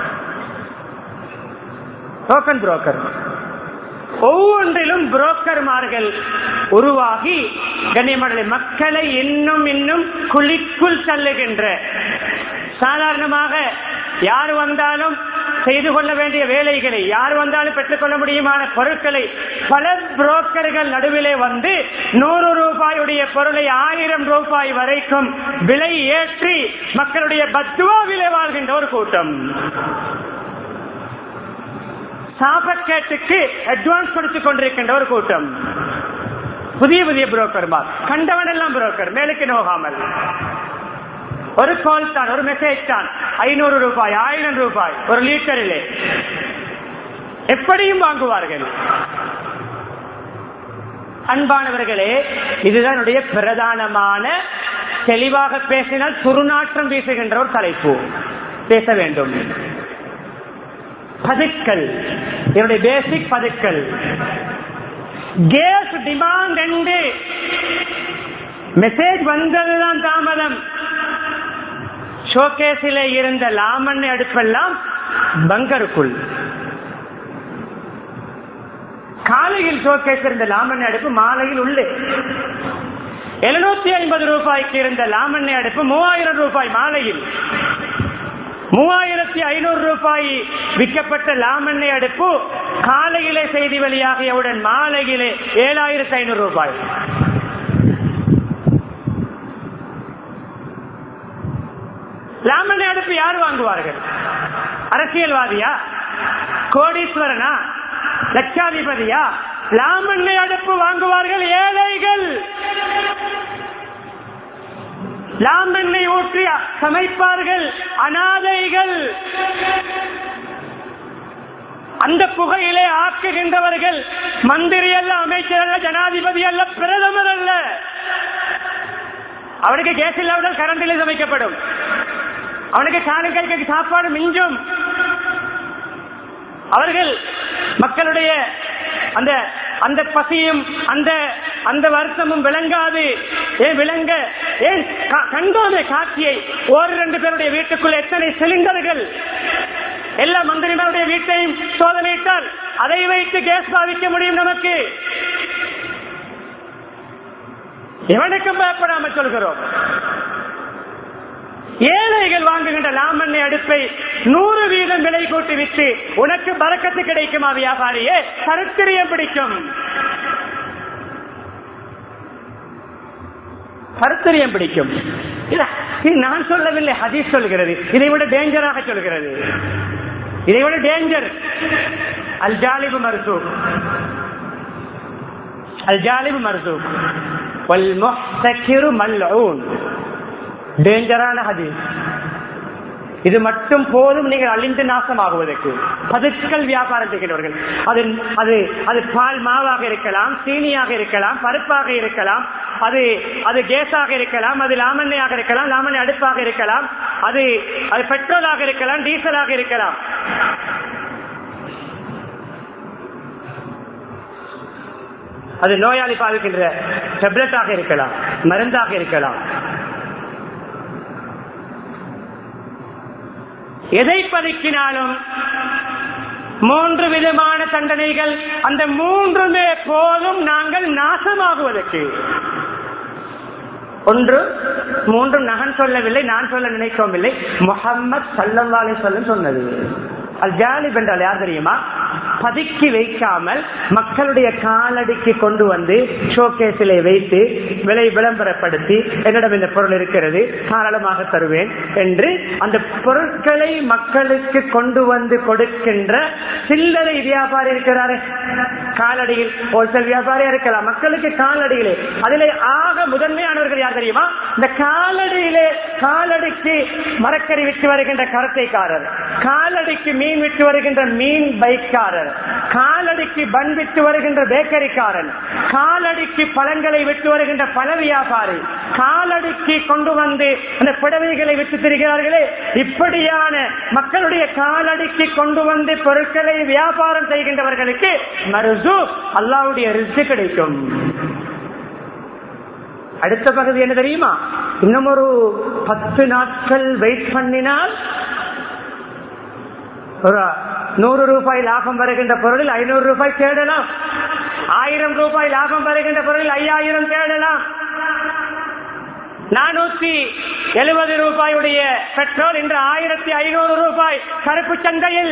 டோக்கன் புரோக்கர் ஒவ்வொன்றிலும் புரோக்கர்மார்கள் உருவாகி கண்ணியமடலை மக்களை இன்னும் இன்னும் குழிக்குள் தள்ளுகின்ற சாதாரணமாக யார் வந்தாலும் செய்து கொள்ள வேண்டிய வேலைகளை யார் வந்தாலும் பெற்றுக்கொள்ள முடியுமான பொருட்களை பல புரோக்கர்கள் நடுவிலே வந்து நூறு ரூபாயுடைய பொருளை ஆயிரம் ரூபாய் வரைக்கும் விலை ஏற்றி மக்களுடைய பத்துவாவிலே வாழ்கின்ற ஒரு கூட்டம் சாபக்கேட்டுக்கு அட்வான்ஸ் கொடுத்துக் கொண்டிருக்கின்ற ஒரு கூட்டம் புதிய புதிய புரோக்கர் கண்டவன் எல்லாம் புரோக்கர் மேலுக்கு நோகாமல் ஒரு கால் தான் ஒரு மெசேஜ் தான் ஐநூறு ரூபாய் ஆயிரம் ரூபாய் ஒரு லிட்டரிலே எப்படியும் வாங்குவார்கள் அன்பானவர்களே இதுதான் என்னுடைய பிரதானமான தெளிவாக பேசினால் துருநாற்றம் வீசுகின்ற ஒரு தலைப்பு பேச வேண்டும் பதுக்கல் என்னுடைய பேசிக் பதுக்கல் கேஸ் டிமாண்ட் என்று மெசேஜ் வந்ததுதான் தாமதம் ஷோகேஸிலே இருந்த லாமண்ணை அடுப்பெல்லாம் பங்கருக்குள் காலையில் ஷோகேஸ் இருந்த லாமண்ணை அடுப்பு மாலையில் உள்ளே எழுநூத்தி ஐம்பது ரூபாய்க்கு இருந்த லாமண்ணை அடுப்பு மூவாயிரம் ரூபாய் மாலையில் மூவாயிரத்தி ஐநூறு ரூபாய் விற்கப்பட்ட லாமண்ணை அடுப்பு காலையிலே செய்தி வெளியாகியவுடன் மாலையிலே ஏழாயிரத்தி ஐநூறு ரூபாய் லாமண்ணை அடுப்பு யார் வாங்குவார்கள் அரசியல்வாதியா கோடீஸ்வரனா லட்சாதிபதியா லாமண்ணை அடுப்பு வாங்குவார்கள் ஏழைகள் லாமெண்ணை ஊற்றி சமைப்பார்கள் அனாதைகள் அந்த புகையிலே ஆக்குகின்றவர்கள் மந்திரி அல்ல அமைச்சர் அல்ல ஜனாதிபதி அல்ல பிரதமர் அல்ல அவனுக்கு கேஸ் இல்லாவிட்டால் கரண்டிலே சமைக்கப்படும் அவனுக்கு காணுகளுக்கு சாப்பாடு மிஞ்சும் அவர்கள் மக்களுடைய அந்த அந்த பசியும் அந்த அந்த வருத்தமும் விளங்காது ஏன் விளங்க ஏன் கண்டோமே காட்சியை ஒரு ரெண்டு பேருடைய வீட்டுக்குள் எத்தனை சிலிண்டர்கள் எல்லா மந்திரிமாருடைய வீட்டையும் சோதனையிட்டால் அதை வைத்து கேஸ் பாவிக்க முடியும் நமக்கு எவனுக்கும் பயப்படாமல் சொல்கிறோம் ஏழைகள் வாங்குகின்ற லாமண்ணை அடுப்பை நூறு வீதம் விலை கூட்டி விட்டு உனக்கு பறக்கத்து கிடைக்குமா வியாபாரியே கருத்திரியம் பிடிக்கும் கருத்திரியம் பிடிக்கும் நான் சொல்லவில்லை ஹதீஸ் சொல்கிறது இதை விட டேஞ்சராக சொல்கிறது இதை விட டேஞ்சர் அல் ஜாலிபு மருசூக் அல் ஜாலிபு மருசூக் வல் முஹ்தகிரு மல்ஊன் டேஞ்சரான ஹதீஸ் இது மட்டும் போதும் நீங்கள் அழிந்து நாசமாகுவதற்கு பதுக்கல் வியாபாரம் செய்கிறவர்கள் அது அது அது பால் மாவாக இருக்கலாம் சீனியாக இருக்கலாம் பருப்பாக இருக்கலாம் அது அது கேஸாக இருக்கலாம் அது லாமண்ணையாக இருக்கலாம் லாமண்ணை அடுப்பாக இருக்கலாம் அது அது பெட்ரோலாக இருக்கலாம் டீசலாக இருக்கலாம் அது நோயாளி பாதிக்கின்ற டெப்லெட்டாக இருக்கலாம் மருந்தாக இருக்கலாம் எதை பதுக்கினாலும் மூன்று விதமான தண்டனைகள் அந்த மூன்றுமே போதும் நாங்கள் நாசமாகுவதற்கு ஒன்று மூன்றும் நகன் சொல்லவில்லை நான் சொல்ல நினைக்கவும் இல்லை முகம்மது சல்லல்லாலே சொல்ல சொன்னது அல் ஜாலிப் என்றால் யார் தெரியுமா பதுக்கி வைக்காமல் மக்களுடைய காலடிக்கு கொண்டு வந்து ஷோகேஸிலே வைத்து விலை விளம்பரப்படுத்தி என்னிடம் இந்த பொருள் இருக்கிறது தாராளமாக தருவேன் என்று அந்த பொருட்களை மக்களுக்கு கொண்டு வந்து கொடுக்கின்ற சில்லறை வியாபாரி இருக்கிறாரு காலடியில் ஹோல்சேல் வியாபாரியா இருக்கலாம் மக்களுக்கு காலடியிலே அதிலே ஆக முதன்மையானவர்கள் யார் தெரியுமா இந்த காலடியிலே காலடிக்கு மரக்கறி விட்டு வருகின்ற கரத்தைக்காரர் காலடிக்கு மீன் விட்டு வருகின்ற மீன் பைக்காரர் காலடிக்கு பன் விட்டு வருகின்ற பேக்கரிக்காரன் காலடிக்கு பழங்களை விட்டு வருகின்ற பழ வியாபாரி காலடிக்கு கொண்டு வந்து அந்த புடவைகளை விட்டு திரிகிறார்களே இப்படியான மக்களுடைய காலடிக்கு கொண்டு வந்து பொருட்களை வியாபாரம் செய்கின்றவர்களுக்கு மருசு அல்லாவுடைய ரிஸ்க் கிடைக்கும் அடுத்த பகுதி என்ன தெரியுமா இன்னும் ஒரு பத்து நாட்கள் வெயிட் பண்ணினால் ஒரு நூறு ரூபாய் லாபம் வருகின்ற பொருளில் ஐநூறு ரூபாய் தேடலாம் ஆயிரம் ரூபாய் லாபம் வருகின்ற பொருளில் ஐயாயிரம் தேடலாம் நானூத்தி எழுபது ரூபாயுடைய பெட்ரோல் இன்று ஆயிரத்தி ஐநூறு ரூபாய் கருப்பு சந்தையில்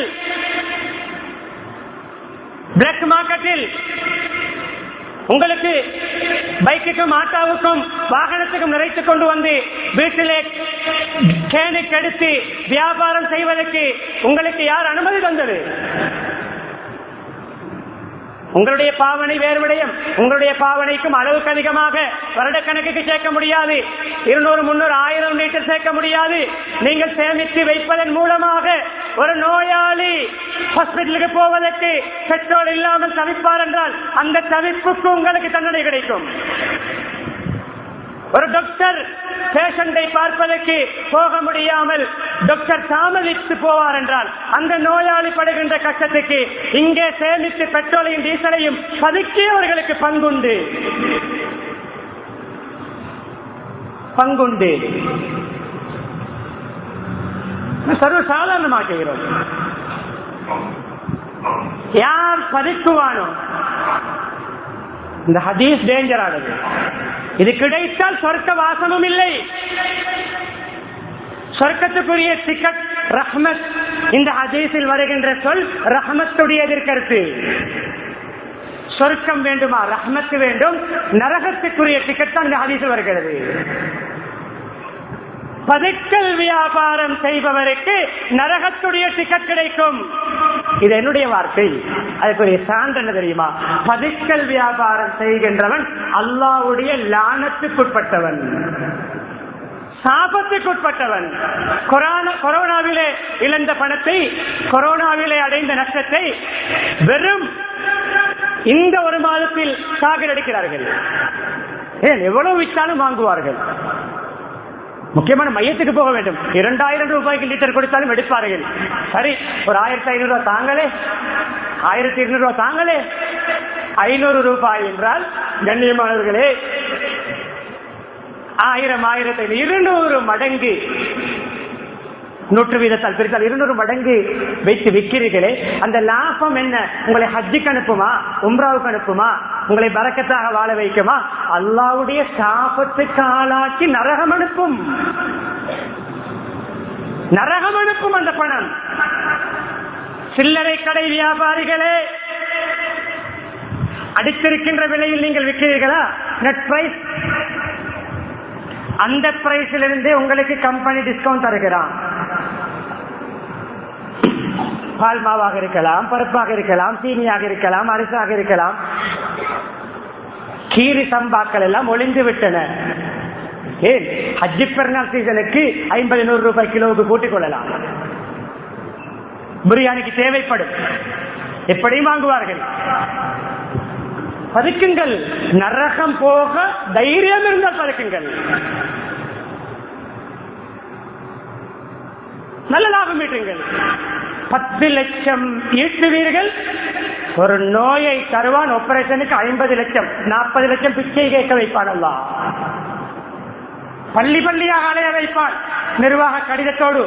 பிளாக் மார்க்கெட்டில் உங்களுக்கு பைக்குக்கும் ஆட்டோவுக்கும் வாகனத்துக்கும் நிறைத்துக் கொண்டு வந்து வீட்டிலே கேனுக்கு எடுத்து வியாபாரம் செய்வதற்கு உங்களுக்கு யார் அனுமதி தந்தது உங்களுடைய பாவனை வேறு விடயம் உங்களுடைய பாவனைக்கும் அளவுக்கு அதிகமாக வருடக்கணக்குக்கு சேர்க்க முடியாது இருநூறு முன்னூறு ஆயிரம் லிட்டர் சேர்க்க முடியாது நீங்கள் சேமித்து வைப்பதன் மூலமாக ஒரு நோயாளி ஹாஸ்பிட்டலுக்கு போவதற்கு பெட்ரோல் இல்லாமல் தவிப்பார் என்றால் அந்த தவிப்புக்கு உங்களுக்கு தண்டனை கிடைக்கும் ஒரு டாக்டர் பேஷண்டை பார்ப்பதற்கு போக முடியாமல் டாக்டர் தாமதித்து போவார் என்றால் அந்த நோயாளி படுகின்ற கஷ்டத்துக்கு இங்கே சேமித்து பெட்ரோலையும் டீசலையும் பதுக்கி அவர்களுக்கு பங்குண்டு பங்குண்டு சர்வ சாதாரணமாக்குகிறோம் யார் பதுக்குவானோ இந்த ஹதீஸ் டேஞ்சர் ஆனது இது கிடைத்தால் சொர்க்க வாசமும் இல்லை சொர்க்கத்துக்குரிய டிக்கெட் ரஹ்மத் இந்த ஹதீஸில் வருகின்ற சொல் ரஹ்மத்துடைய எதிர்கருத்து சொர்க்கம் வேண்டுமா ரஹ்மத்து வேண்டும் நரகத்துக்குரிய டிக்கெட் தான் இந்த ஹதீஸில் வருகிறது பதுக்கல் வியாபாரம் செய்பவருக்கு நரகத்துடைய டிக்கெட் கிடைக்கும் இது என்னுடைய வார்த்தை அதுக்குரிய சான்று என்ன தெரியுமா பதுக்கல் வியாபாரம் செய்கின்றவன் அல்லாவுடைய லானத்துக்குட்பட்டவன் சாபத்துக்குட்பட்டவன் கொரோனாவிலே இழந்த பணத்தை கொரோனாவிலே அடைந்த நஷ்டத்தை வெறும் இந்த ஒரு மாதத்தில் சாகரடிக்கிறார்கள் ஏன் எவ்வளவு விற்றாலும் வாங்குவார்கள் முக்கியமான மையத்துக்கு போக வேண்டும் இரண்டாயிரம் ரூபாய்க்கு லிட்டர் கொடுத்தாலும் எடுப்பார்கள் சரி ஒரு ஆயிரத்தி ஐநூறு ரூபாய் தாங்களே ஆயிரத்தி இருநூறு ரூபாய் தாங்களே ஐநூறு ரூபாய் என்றால் கண்ணியமானவர்களே ஆயிரம் ஆயிரத்தி இருநூறு மடங்கு நூற்று வீதத்தால் பிரித்தால் இருநூறு மடங்கு வைத்து விற்கிறீர்களே அந்த லாபம் என்ன உங்களை ஹஜ்ஜுக்கு அனுப்புமா உம்ராவுக்கு அனுப்புமா உங்களை பறக்கத்தாக வாழ வைக்குமா அல்லாவுடைய சாபத்துக்கு ஆளாக்கி நரகம் அனுப்பும் நரகம் அனுப்பும் அந்த பணம் சில்லறை கடை வியாபாரிகளே அடித்திருக்கின்ற விலையில் நீங்கள் விற்கிறீர்களா நெட் பிரைஸ் அந்த பிரைஸில் இருந்து உங்களுக்கு கம்பெனி டிஸ்கவுண்ட் தருகிறான் பால் மாவாக இருக்கலாம் பருப்பாக இருக்கலாம் சீனியாக இருக்கலாம் அரிசாக இருக்கலாம் கீரி சம்பாக்கள் எல்லாம் ஒளிந்து விட்டன ஏன் ஹஜ்ஜி பெருநாள் சீசனுக்கு ஐம்பது நூறு ரூபாய் கிலோவுக்கு கூட்டிக் கொள்ளலாம் பிரியாணிக்கு தேவைப்படும் எப்படியும் வாங்குவார்கள் பதுக்குங்கள் நரகம் போக தைரியம் இருந்தால் பதுக்குங்கள் நல்ல லாபம் ஈட்டுங்கள் பத்து லட்சம் ஈட்டுவீர்கள் ஒரு நோயை தருவான் ஆபரேஷனுக்கு ஐம்பது லட்சம் நாற்பது லட்சம் பிச்சை கேட்க வைப்பான் அல்லா பள்ளி பள்ளியாக அலைய வைப்பான் நிர்வாக கடிதத்தோடு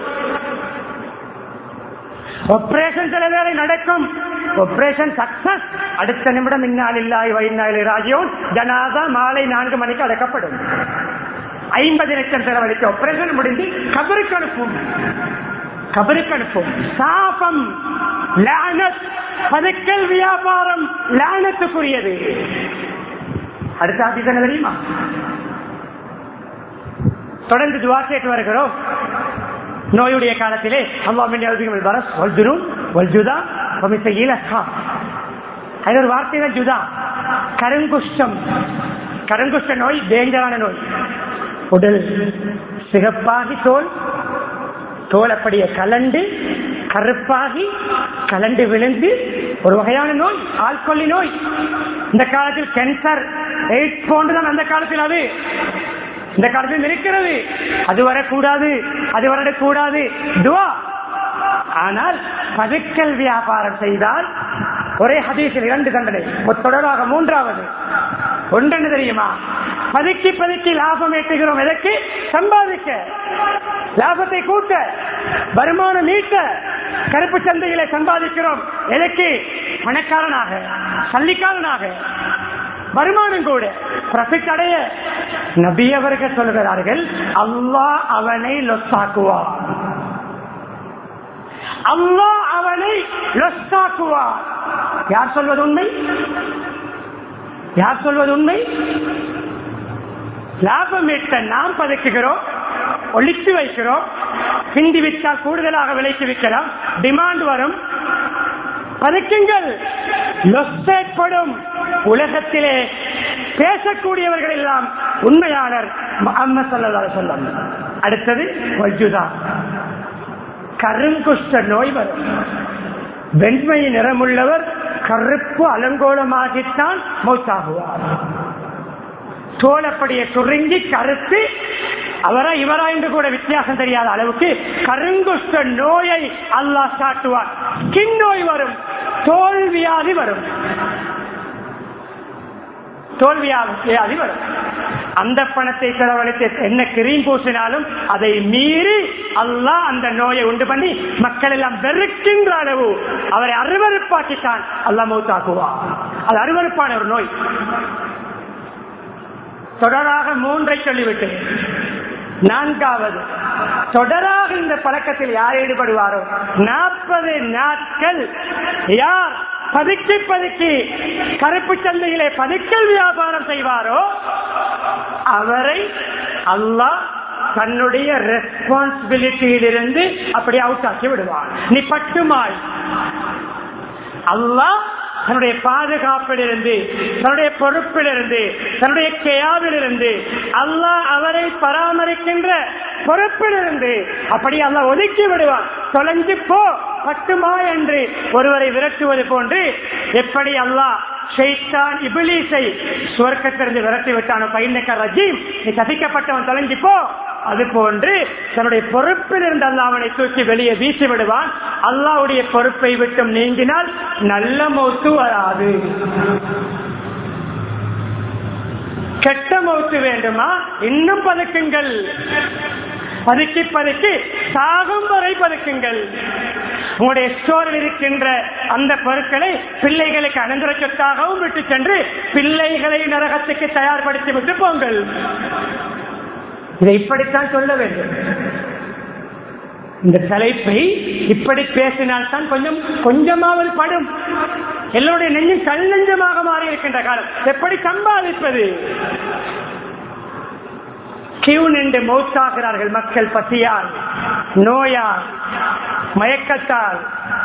ஆபரேஷன் சில வேலை நடக்கும் ஆபரேஷன் சக்சஸ் அடுத்த நிமிடம் இந்நாள் இல்லாய் வைநாள் ராஜ்யோன் ஜனாதா மாலை நான்கு மணிக்கு அடக்கப்படும் ஐம்பது லட்சம் செலவழிக்க ஆபரேஷன் முடிந்து கபருக்கு அனுப்பும் கபருக்கு அனுப்பும் சாபம் லானத் பதுக்கல் வியாபாரம் லானத்துக்குரியது அடுத்த ஆபீஸ் என்ன தெரியுமா தொடர்ந்து துவா கேட்டு வருகிறோம் நோயுடைய காலத்திலே அது ஒரு வார்த்தை தான் ஜுதா கருங்குஷ்டம் கருங்குஷ்ட நோய் டேஞ்சரான நோய் உடல் சிகப்பாகி தோல் தோல் அப்படியே கலண்டு கருப்பாகி கலண்டு விழுந்து ஒரு வகையான நோய் ஆள்கொல்லி நோய் இந்த காலத்தில் கேன்சர் எய்ட்ஸ் போன்றுதான் அந்த காலத்தில் அது இந்த காலத்தில் இருக்கிறது அது வரக்கூடாது அது வரக்கூடாது துவா ஆனால் பதுக்கல் வியாபாரம் செய்தால் ஒரே ஹதீஸில் இரண்டு தண்டனை தொடராக மூன்றாவது ஒன்றென்று தெரியுமா பதுக்கி பதுக்கி லாபம் ஏற்றுகிறோம் எதற்கு சம்பாதிக்க லாபத்தை கூட்ட வருமானம் ஈட்ட கருப்பு சந்தையில சம்பாதிக்கிறோம் எதற்கு பணக்காரனாக சல்லிக்காரனாக வருமானம் கூட ப்ராஃபிட் அடைய நபி அவர்கள் சொல்கிறார்கள் அல்லாஹ் அவனை லொத்தாக்குவார் அல்லாஹ் அவனை லொஸ்தாக்குவார் யார் சொல்வது உண்மை யார் சொல்வது உண்மை லாபம் ஈட்ட நாம் பதுக்குகிறோம் ஒழித்து வைக்கிறோம் ஹிந்தி விற்றால் கூடுதலாக விலைக்கு விற்கலாம் டிமாண்ட் வரும் பதுக்குங்கள் லொஸ்தேற்படும் உலகத்திலே பேசக்கூடியவர்கள் எல்லாம் உண்மையாளர் முஹம்மது ஸல்லல்லாஹு அலைஹி வஸல்லம் அடுத்தது வஜ்ஜுதா கருங்குஷ்ட நோய் வரும் வெண்மை நிறமுள்ளவர் கருப்பு அலங்கோலமாகித்தான் மௌத்தாகுவார் தோலப்படிய சுருங்கி கருத்து அவரா இவரா என்று கூட வித்தியாசம் தெரியாத அளவுக்கு கருங்குஷ்ட நோயை அல்லாஹ் காட்டுவார் ஸ்கின் நோய் வரும் தோல் வியாதி வரும் தோல்வியாதி வரும் அந்த பணத்தை செலவழித்து என்ன கிரீம் பூசினாலும் அதை மீறி அல்லாஹ் அந்த நோயை உண்டு பண்ணி மக்கள் எல்லாம் வெறுக்கின்ற அளவு அவரை அருவறுப்பாக்கித்தான் அல்லாஹ் மௌத்தாக்குவார் அது அருவறுப்பான ஒரு நோய் தொடராக மூன்றை சொல்லிவிட்டு நான்காவது தொடராக இந்த பழக்கத்தில் யார் ஈடுபடுவாரோ நாற்பது நாட்கள் யார் பதுக்கி பதுக்கி கருப்பு சந்தையிலே பதுக்கல் வியாபாரம் செய்வாரோ அவரை அல்லாஹ் தன்னுடைய ரெஸ்பான்சிபிலிட்டியிலிருந்து அப்படி அவுட் ஆக்கி விடுவார் நீ பட்டுமாய் அல்லாஹ் தன்னுடைய பாதுகாப்பிலிருந்து தன்னுடைய பொறுப்பிலிருந்து தன்னுடைய கேயாவிலிருந்து அல்லாஹ் அவரை பராமரிக்கின்ற பொறுப்பிலிருந்து அப்படி அல்லாஹ் ஒதுக்கி விடுவான் தொலைஞ்சு போ பட்டுமா என்று ஒருவரை விரட்டுவது போன்று எப்படி அல்லாஹ் ஷைத்தான் இபிலீஸை சுவர்க்கத்திலிருந்து விரட்டி விட்டானோ பையனுக்க ரஜீம் நீ தப்பிக்கப்பட்டவன் தொலைஞ்சு போ அது போன்று தன்னுடைய பொறுப்பில் இருந்து அல்லாஹ் அவனை தூக்கி வெளியே வீசி விடுவான் அல்லாவுடைய பொறுப்பை விட்டும் நீங்கினால் நல்ல மௌத்து வராது கெட்ட மௌத்து வேண்டுமா இன்னும் பதுக்குங்கள் பதுக்கி பதுக்கி சாகும் வரை பதுக்குங்கள் உங்களுடைய ஸ்டோரில் இருக்கின்ற அந்த பொருட்களை பிள்ளைகளுக்கு அனந்தர சொத்தாகவும் விட்டு சென்று பிள்ளைகளை நரகத்துக்கு தயார்படுத்தி விட்டு போங்கள் இதை இப்படித்தான் சொல்ல வேண்டும் இந்த தலைப்பை இப்படி பேசினால்தான் கொஞ்சம் கொஞ்சமாவது படும் எல்லோருடைய நெஞ்சும் கல் நெஞ்சமாக மாறி இருக்கின்ற காலம் எப்படி சம்பாதிப்பது கியூ நின்று மௌத்தாகிறார்கள் மக்கள் பசியால் நோயால் மயக்கத்தால்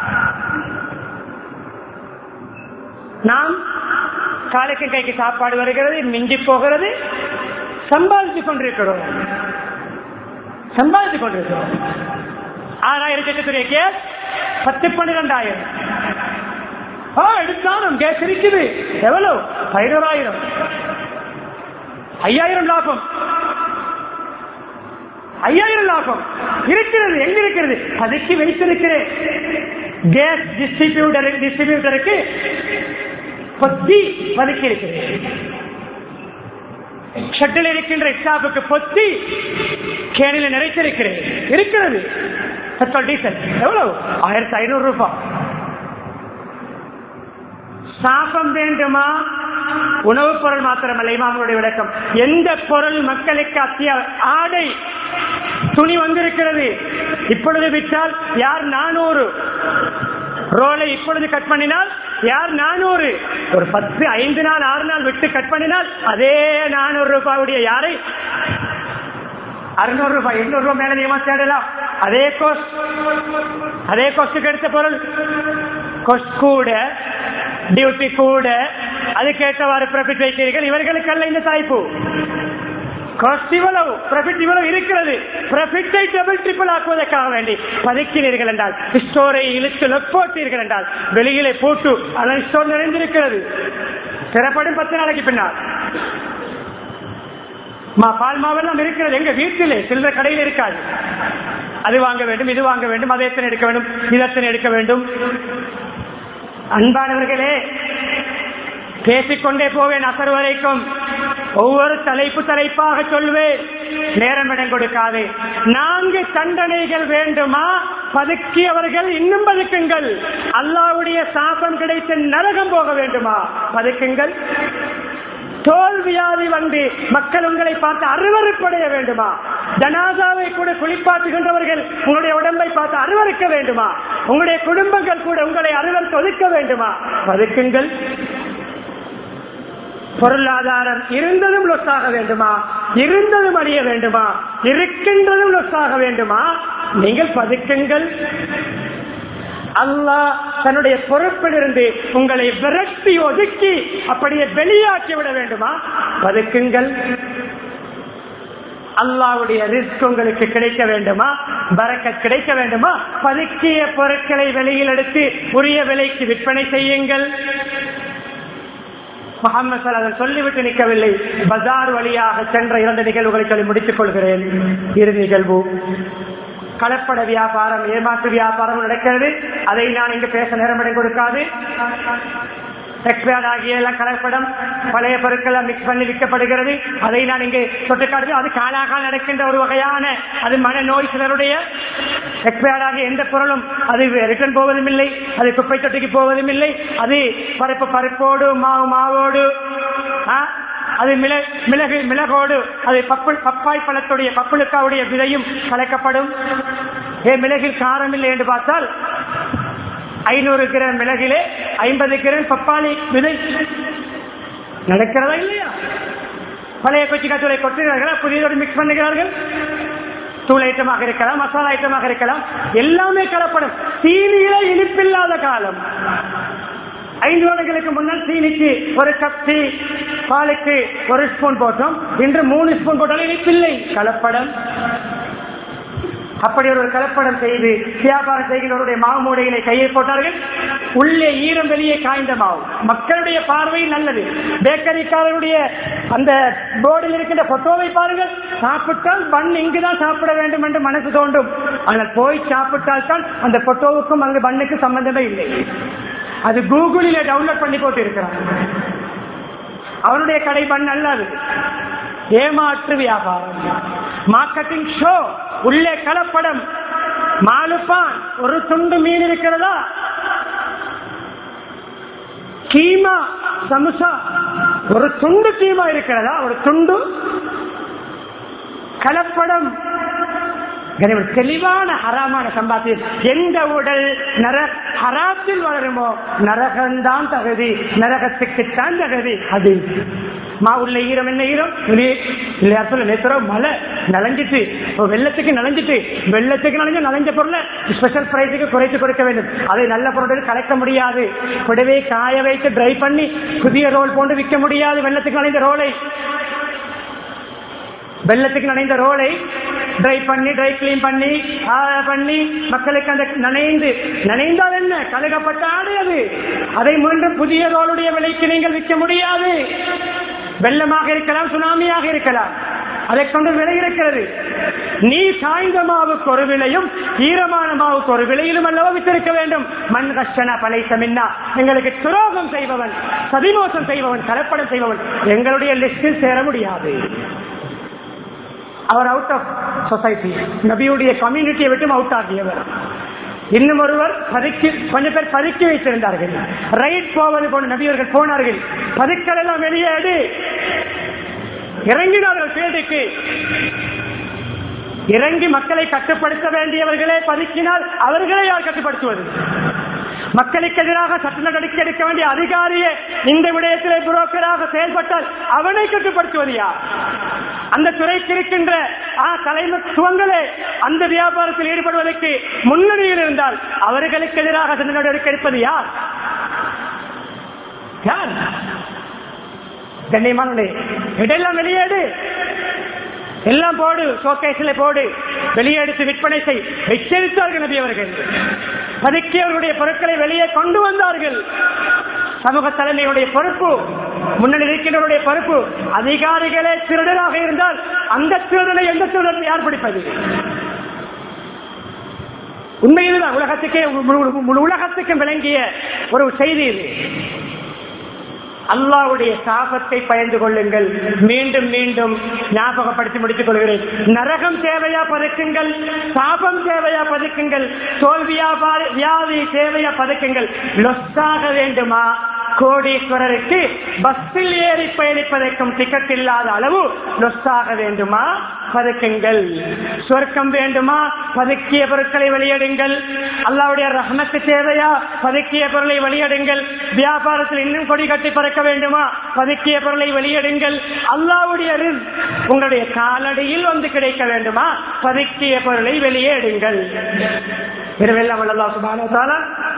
நாம் காலைக்கு கைக்கு சாப்பாடு வருகிறது மிஞ்சி போகிறது சம்பாதித்துக் கொண்டிருக்கிறோம் சம்பாதித்துக் கொண்டிருக்கிறோம் ஆறாயிரம் லட்சத்துடைய கேஸ் பத்து பன்னிரெண்டாயிரம் ஆ எடுத்தாலும் கேஸ் இருக்குது எவ்வளவு பதினோராயிரம் ஐயாயிரம் லாபம் ஐயாயிரம் லாபம் இருக்கிறது எங்க இருக்கிறது பதுக்கி வைத்திருக்கிறேன் கேஸ் டிஸ்ட்ரிபியூட்டர் டிஸ்ட்ரிபியூட்டருக்கு பொத்தி பதுக்கி இருக்கிறேன் ஷட்டில் இருக்கின்ற ஸ்டாஃபுக்கு பொத்தி கேணில நிறைத்திருக்கிறேன் இருக்கிறது பெட்ரோல் டீசல் எவ்வளவு ஆயிரத்தி ஐநூறு ரூபாய் சாபம் வேண்டுமா உணவுப் பொருள் மாத்திரமல்ல இமாமுடைய விளக்கம் எந்த பொருள் மக்களுக்கு அத்திய ஆடை துணி வந்திருக்கிறது இப்பொழுது விற்றால் யார் நானூறு ரோலை இப்பொழுது கட் பண்ணினால் யார் நானூறு ஒரு பத்து ஐந்து நாள் ஆறு நாள் விட்டு கட் பண்ணினால் அதே நானூறு ரூபாயுடைய யாரை அறுநூறு ரூபாய் எண்ணூறு ரூபாய் மேல நியமா தேடலாம் அதே கோஸ்ட் அதே கோஸ்டுக்கு எடுத்த பொருள் கோஸ்ட் கூட டியூட்டி கூட அதுக்கேற்றவாறு ப்ராஃபிட் வைக்கிறீர்கள் இவர்களுக்கு அல்ல இந்த தாய்ப்பு காஸ்ட் இவ்வளவு ப்ராஃபிட் இவ்வளவு இருக்கிறது ப்ராஃபிட்டை டபுள் ட்ரிபிள் ஆக்குவதற்காக வேண்டி பதுக்கினீர்கள் என்றால் ஸ்டோரை இழுத்து லொக் போட்டீர்கள் என்றால் வெளியிலே போட்டு அதன் ஸ்டோர் நிறைந்திருக்கிறது பெறப்படும் பத்து நாளைக்கு பின்னால் மா பால் மாவெல்லாம் இருக்கிறது எங்க வீட்டிலே சில்லற கடையில் இருக்காது அது வாங்க வேண்டும் இது வாங்க வேண்டும் அதை எத்தனை எடுக்க வேண்டும் இதத்தனை எடுக்க வேண்டும் அன்பானவர்களே பேசிக்கொண்டே போவேன் அசர் வரைக்கும் ஒவ்வொரு தலைப்பு தலைப்பாக சொல்வேன் நேரம் இடம் கொடுக்காது நான்கு தண்டனைகள் வேண்டுமா பதுக்கியவர்கள் இன்னும் பதுக்குங்கள் அல்லாவுடைய சாபம் கிடைத்த நரகம் போக வேண்டுமா பதுக்குங்கள் தோல்வியாதி வந்து மக்கள் உங்களை பார்த்து அருவறுப்படைய வேண்டுமா ஜனாதாவை கூட குளிப்பாட்டுகின்றவர்கள் உங்களுடைய உடம்பை பார்த்து அருவறுக்க வேண்டுமா உங்களுடைய குடும்பங்கள் கூட உங்களை அருவறுக்க ஒதுக்க வேண்டுமா பதுக்குங்கள் பொருளாதாரம் இருந்ததும் லொஸ்ஸாக வேண்டுமா இருந்ததும் அறிய வேண்டுமா இருக்கின்றதும் லொஸ்ஸாக வேண்டுமா நீங்கள் பதுக்குங்கள் அல்லாஹ் தன்னுடைய பொறுப்பிலிருந்து உங்களை விரட்டி ஒதுக்கி அப்படியே வெளியாக்கி விட வேண்டுமா பதுக்குங்கள் அல்லாவுடைய ரிஸ்க் உங்களுக்கு கிடைக்க வேண்டுமா பறக்க கிடைக்க வேண்டுமா பதுக்கிய பொருட்களை வெளியில் எடுத்து உரிய விலைக்கு விற்பனை செய்யுங்கள் முகமது சலாதன் சொல்லிவிட்டு நிற்கவில்லை பஜார் வழியாக சென்ற இரண்டு நிகழ்வுகளை சொல்லி முடித்துக் கொள்கிறேன் இறுதி நிகழ்வு கலப்பட வியாபாரம் ஏமாற்று வியாபாரம் நடக்கிறது அதை நான் இங்கு பேச நேரமிடம் கொடுக்காது எக்ஸ்பயர்ட் ஆகிய எல்லாம் கலப்படம் பழைய பொருட்கள் மிக்ஸ் பண்ணி விற்கப்படுகிறது அதை நான் இங்கு தொட்டு காட்டுது அது காலாகால் நடக்கின்ற ஒரு வகையான அது மனநோய் சிலருடைய எக்ஸ்பயர்ட் ஆகிய எந்த பொருளும் அது ரிட்டர்ன் போவதும் இல்லை அது குப்பை தொட்டிக்கு போவதும் இல்லை அது பருப்பு பருப்போடு மாவு மாவோடு ஆ, அது மிள- மிளகு மிளகோடு அது பப்பு பப்பாய் பழத்துடைய பப்புளுக்காவுடைய விதையும் கலக்கப்படும் ஏ மிளகில் காரம் இல்லை என்று பார்த்தால் ஐநூறு கிராம் மிளகிலே ஐம்பது கிராம் பப்பாளி விதை நடக்கிறதா இல்லையா பழைய கொச்சி கத்தூரை கொட்டுகிறார்களா புதியதோடு மிக்ஸ் பண்ணுகிறார்கள் தூள் ஐட்டமாக இருக்கலாம் மசாலா ஐட்டமாக இருக்கலாம் எல்லாமே கலப்படும் சீனியில இனிப்பில்லாத காலம் ஐந்து வருடங்களுக்கு முன்னால் சீனிக்கு ஒரு கப் டீ பாலுக்கு ஒரு ஸ்பூன் போட்டோம் இன்று மூணு ஸ்பூன் போட்டாலும் இனிப்பில்லை கலப்படம் அப்படி ஒரு கலப்படம் செய்து வியாபாரம் செய்கிறவருடைய மாவு மூடைகளை கையை போட்டார்கள் உள்ளே ஈரம் வெளியே காய்ந்த மாவு மக்களுடைய பார்வை நல்லது பேக்கரிக்காரருடைய அந்த போர்டில் இருக்கின்ற போட்டோவை பாருங்கள் சாப்பிட்டால் பன் இங்குதான் சாப்பிட வேண்டும் என்று மனசு தோன்றும் ஆனால் போய் சாப்பிட்டால் தான் அந்த போட்டோவுக்கும் அங்கு பண்ணுக்கு சம்பந்தமே இல்லை அது கூகுளில டவுன்லோட் பண்ணி போட்டு இருக்கிறான் அவருடைய கடை பண் அல்லது ஏமாற்று வியாபாரம் மார்க்கெட்டிங் ஷோ உள்ளே கலப்படம் மாலுப்பான் ஒரு துண்டு மீன் இருக்கிறதா கீமா சமுசா ஒரு துண்டு கீமா இருக்கிறதா ஒரு துண்டு கலப்படம் கனிமம் தெளிவான ஹராமான சம்பாத்தியம் எந்த உடல் நர ஹராத்தில் வளருமோ நரகம்தான் தகுதி நரகத்துக்குத்தான் தகுதி அது மா உள்ள ஈரம் என்ன ஈரம் நீ- இல்லையா சொல்ல நேத்திரோ மழை நனைஞ்சிட்டு இப்போ வெள்ளத்துக்கு நனைஞ்சிட்டு வெள்ளத்துக்கு நனைஞ்ச நனைஞ்ச பொருளை ஸ்பெஷல் பிரைஸுக்கு குறைத்து கொடுக்க வேண்டும் அதை நல்ல பொருட்கள் கலக்க முடியாது கூடவே காய வைத்து ட்ரை பண்ணி புதிய ரோல் போட்டு விற்க முடியாது வெள்ளத்துக்கு நனைந்த ரோலை வெள்ளத்துக்கு நனைந்த ரோலை ட்ரை பண்ணி ட்ரை கிளீன் பண்ணி ஆ, பண்ணி மக்களுக்கு அந்த நனைந்து நனைந்தால் என்ன கழுகப்பட்ட ஆடு அது அதை மீண்டும் புதிய ரோலுடைய விலைக்கு நீங்கள் விற்க முடியாது வெள்ளமாக இருக்கலாம் சுனாமியாக இருக்கலாம் அதை கொண்டு விலை இருக்கிறது நீ சாய்ந்த மாவுக்கு ஒரு விலையும் ஈரமான மாவுக்கு ஒரு விலையிலும் அல்லவா வித்திருக்க வேண்டும் மண் கஷ்டன பழைத்தமின்னா எங்களுக்கு துரோகம் செய்பவன் சதிமோசம் செய்பவன் கலப்படம் செய்பவன் எங்களுடைய லிஸ்டில் சேர முடியாது அவர் அவுட் ஆஃப் சொசைட்டி நபியுடைய கம்யூனிட்டியை விட்டு அவுட் ஆகியவர் இன்னும் ஒருவர் பதுக்கி கொஞ்சம் பேர் பதுக்கி வைத்திருந்தார்கள் ரைட் போவது போன நபியர்கள் போனார்கள் பதுக்கள் எல்லாம் வெளியேடு இறங்கினார்கள் ஃபீல்டுக்கு இறங்கி மக்களை கட்டுப்படுத்த வேண்டியவர்களே பதுக்கினால் அவர்களை யார் கட்டுப்படுத்துவது மக்களுக்கு எதிராக சட்ட நடவடிக்கை எடுக்க வேண்டிய அதிகாரியே இந்த விடயத்திலே புரோக்கராக செயல்பட்டால் அவனை கட்டுப்படுத்துவது யார் அந்த துறைக்கு இருக்கின்ற ஆ, தலைமைத்துவங்களே அந்த வியாபாரத்தில் ஈடுபடுவதற்கு முன்னணியில் இருந்தால் அவர்களுக்கு எதிராக சட்ட நடவடிக்கை எடுப்பது யார் யார் கண்ணியமானே இதெல்லாம் வெளியேடு எல்லாம் போடு ஷோகேஸில் போடு வெளியெடுத்து விற்பனை செய் எச்சரித்தார்கள் நபி அவர்கள் பதுக்கியவர்களுடைய பொருட்களை வெளியே கொண்டு வந்தார்கள் சமூக தலைமையுடைய பொறுப்பு முன்னணி இருக்கின்றவருடைய பொறுப்பு அதிகாரிகளே திருடராக இருந்தால் அந்த திருடனை எந்த திருடன் யார் பிடிப்பது உண்மையில்தான் உலகத்துக்கே முழு- முழு உலகத்துக்கும் விளங்கிய ஒரு செய்தி இது அல்லாவுடைய சாபத்தை பயந்து கொள்ளுங்கள் மீண்டும் மீண்டும் ஞாபகப்படுத்தி முடித்துக் கொள்கிறேன் நரகம் தேவையா பதுக்குங்கள் சாபம் தேவையா பதுக்குங்கள் தோல்வியா பா- வியாதி தேவையா பதுக்குங்கள் லொஸ்டாக வேண்டுமா கோடீஸ்வரருக்கு பஸ்ஸில் ஏறி பயணிப்பதற்கும் டிக்கெட் இல்லாத அளவு லொஸ்டாக வேண்டுமா பதுக்குங்கள் சொர்க்கம் வேண்டுமா பதுக்கிய பொருட்களை வெளியிடுங்கள் அல்லாவுடைய ரஹமத்து தேவையா பதுக்கிய பொருளை வெளியிடுங்கள் வியாபாரத்தில் இன்னும் கொடி கட்டி பறக்க வேண்டுமா பதுக்கிய பொருளை வெளியிடுங்கள் அல்லாவுடைய ரிஸ்க் உங்களுடைய காலடியில் வந்து கிடைக்க வேண்டுமா பதுக்கிய பொருளை வெளியே எடுங்கள் இரவெல்லாம் வல்லல்லாஹு சுப்ஹானஹு வ தஆலா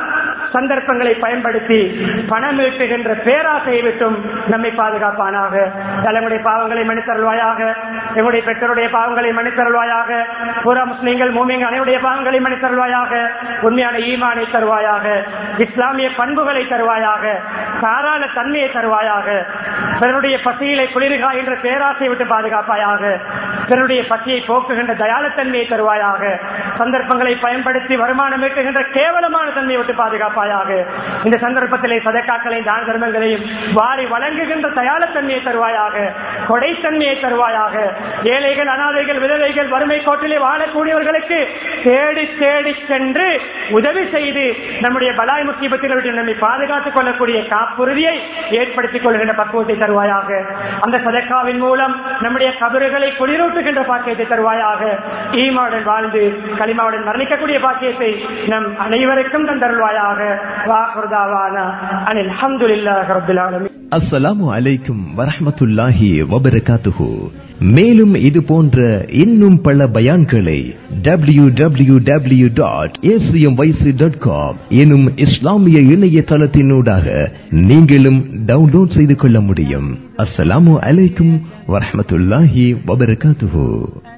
சந்தர்ப்பங்களை பயன்படுத்தி பணம் ஈட்டுகின்ற பேராசையை விட்டும் நம்மை பாதுகாப்பானாக தலைமுடைய பாவங்களை மன்னித்தருள்வாயாக எங்களுடைய பெற்றோருடைய பாவங்களை மன்னித்தருள்வாயாக புற முஸ்லீம்கள் மூமியங்கள் அனைவருடைய பாவங்களை மன்னித்தருள்வாயாக உண்மையான ஈமானை தருவாயாக இஸ்லாமிய பண்புகளை தருவாயாக தாராள தன்மையை தருவாயாக பிறருடைய பசியிலை குளிர்கா என்ற பேராசை விட்டு பாதுகாப்பாயாக பிறருடைய பசியை போக்குகின்ற தயாளத்தன்மையை தருவாயாக சந்தர்ப்பங்களை பயன்படுத்தி வருமானம் ஈட்டுகின்ற கேவலமான தன்மையை விட்டு பாதுகாப்பாயாக இந்த சந்தர்ப்பத்திலே சதக்காக்களையும் தான தர்மங்களையும் வாரி வழங்குகின்ற தயாளத்தன்மையை தருவாயாக கொடைத்தன்மையை தருவாயாக ஏழைகள் அனாதைகள் விதவைகள் வறுமை கோட்டிலே வாழக்கூடியவர்களுக்கு தேடி தேடி சென்று உதவி செய்து நம்முடைய பலாய் முக்கியத்தில் விட்டு நம்மை பாதுகாத்துக் கொள்ளக்கூடிய காப்புறுதியை ஏற்படுத்திக் கொள்கின்ற பக்குவத்தை தருவாயாக அந்த சதக்காவின் மூலம் நம்முடைய கபறுகளை குளிரூட்டுகின்ற பாக்கியத்தை தருவாயாக ஈமாவுடன் வாழ்ந்து களிமாவுடன் மரணிக்கக்கூடிய பாக்கியத்தை நம் அனைவருக்கும் தந்தருள்வாயாக வாக்குதாவான அனில் அஹமதுல்லாஹ் ரபில் ஆலமீன் அஸ்ஸலாமு அலைக்கும் வரஹ்மத்துல்லாஹி வபரகாத்துஹு மேலும் இது போன்ற இன்னும் பல பயான்களை W W W dot dot com எனும் இஸ்லாமிய இணையதளத்தினூடாக நீங்களும் டவுன்லோட் செய்து கொள்ள முடியும் அஸ்ஸலாமு அலைக்கும் வரஹ்மத்துல்லாஹி வபரகாத்துஹு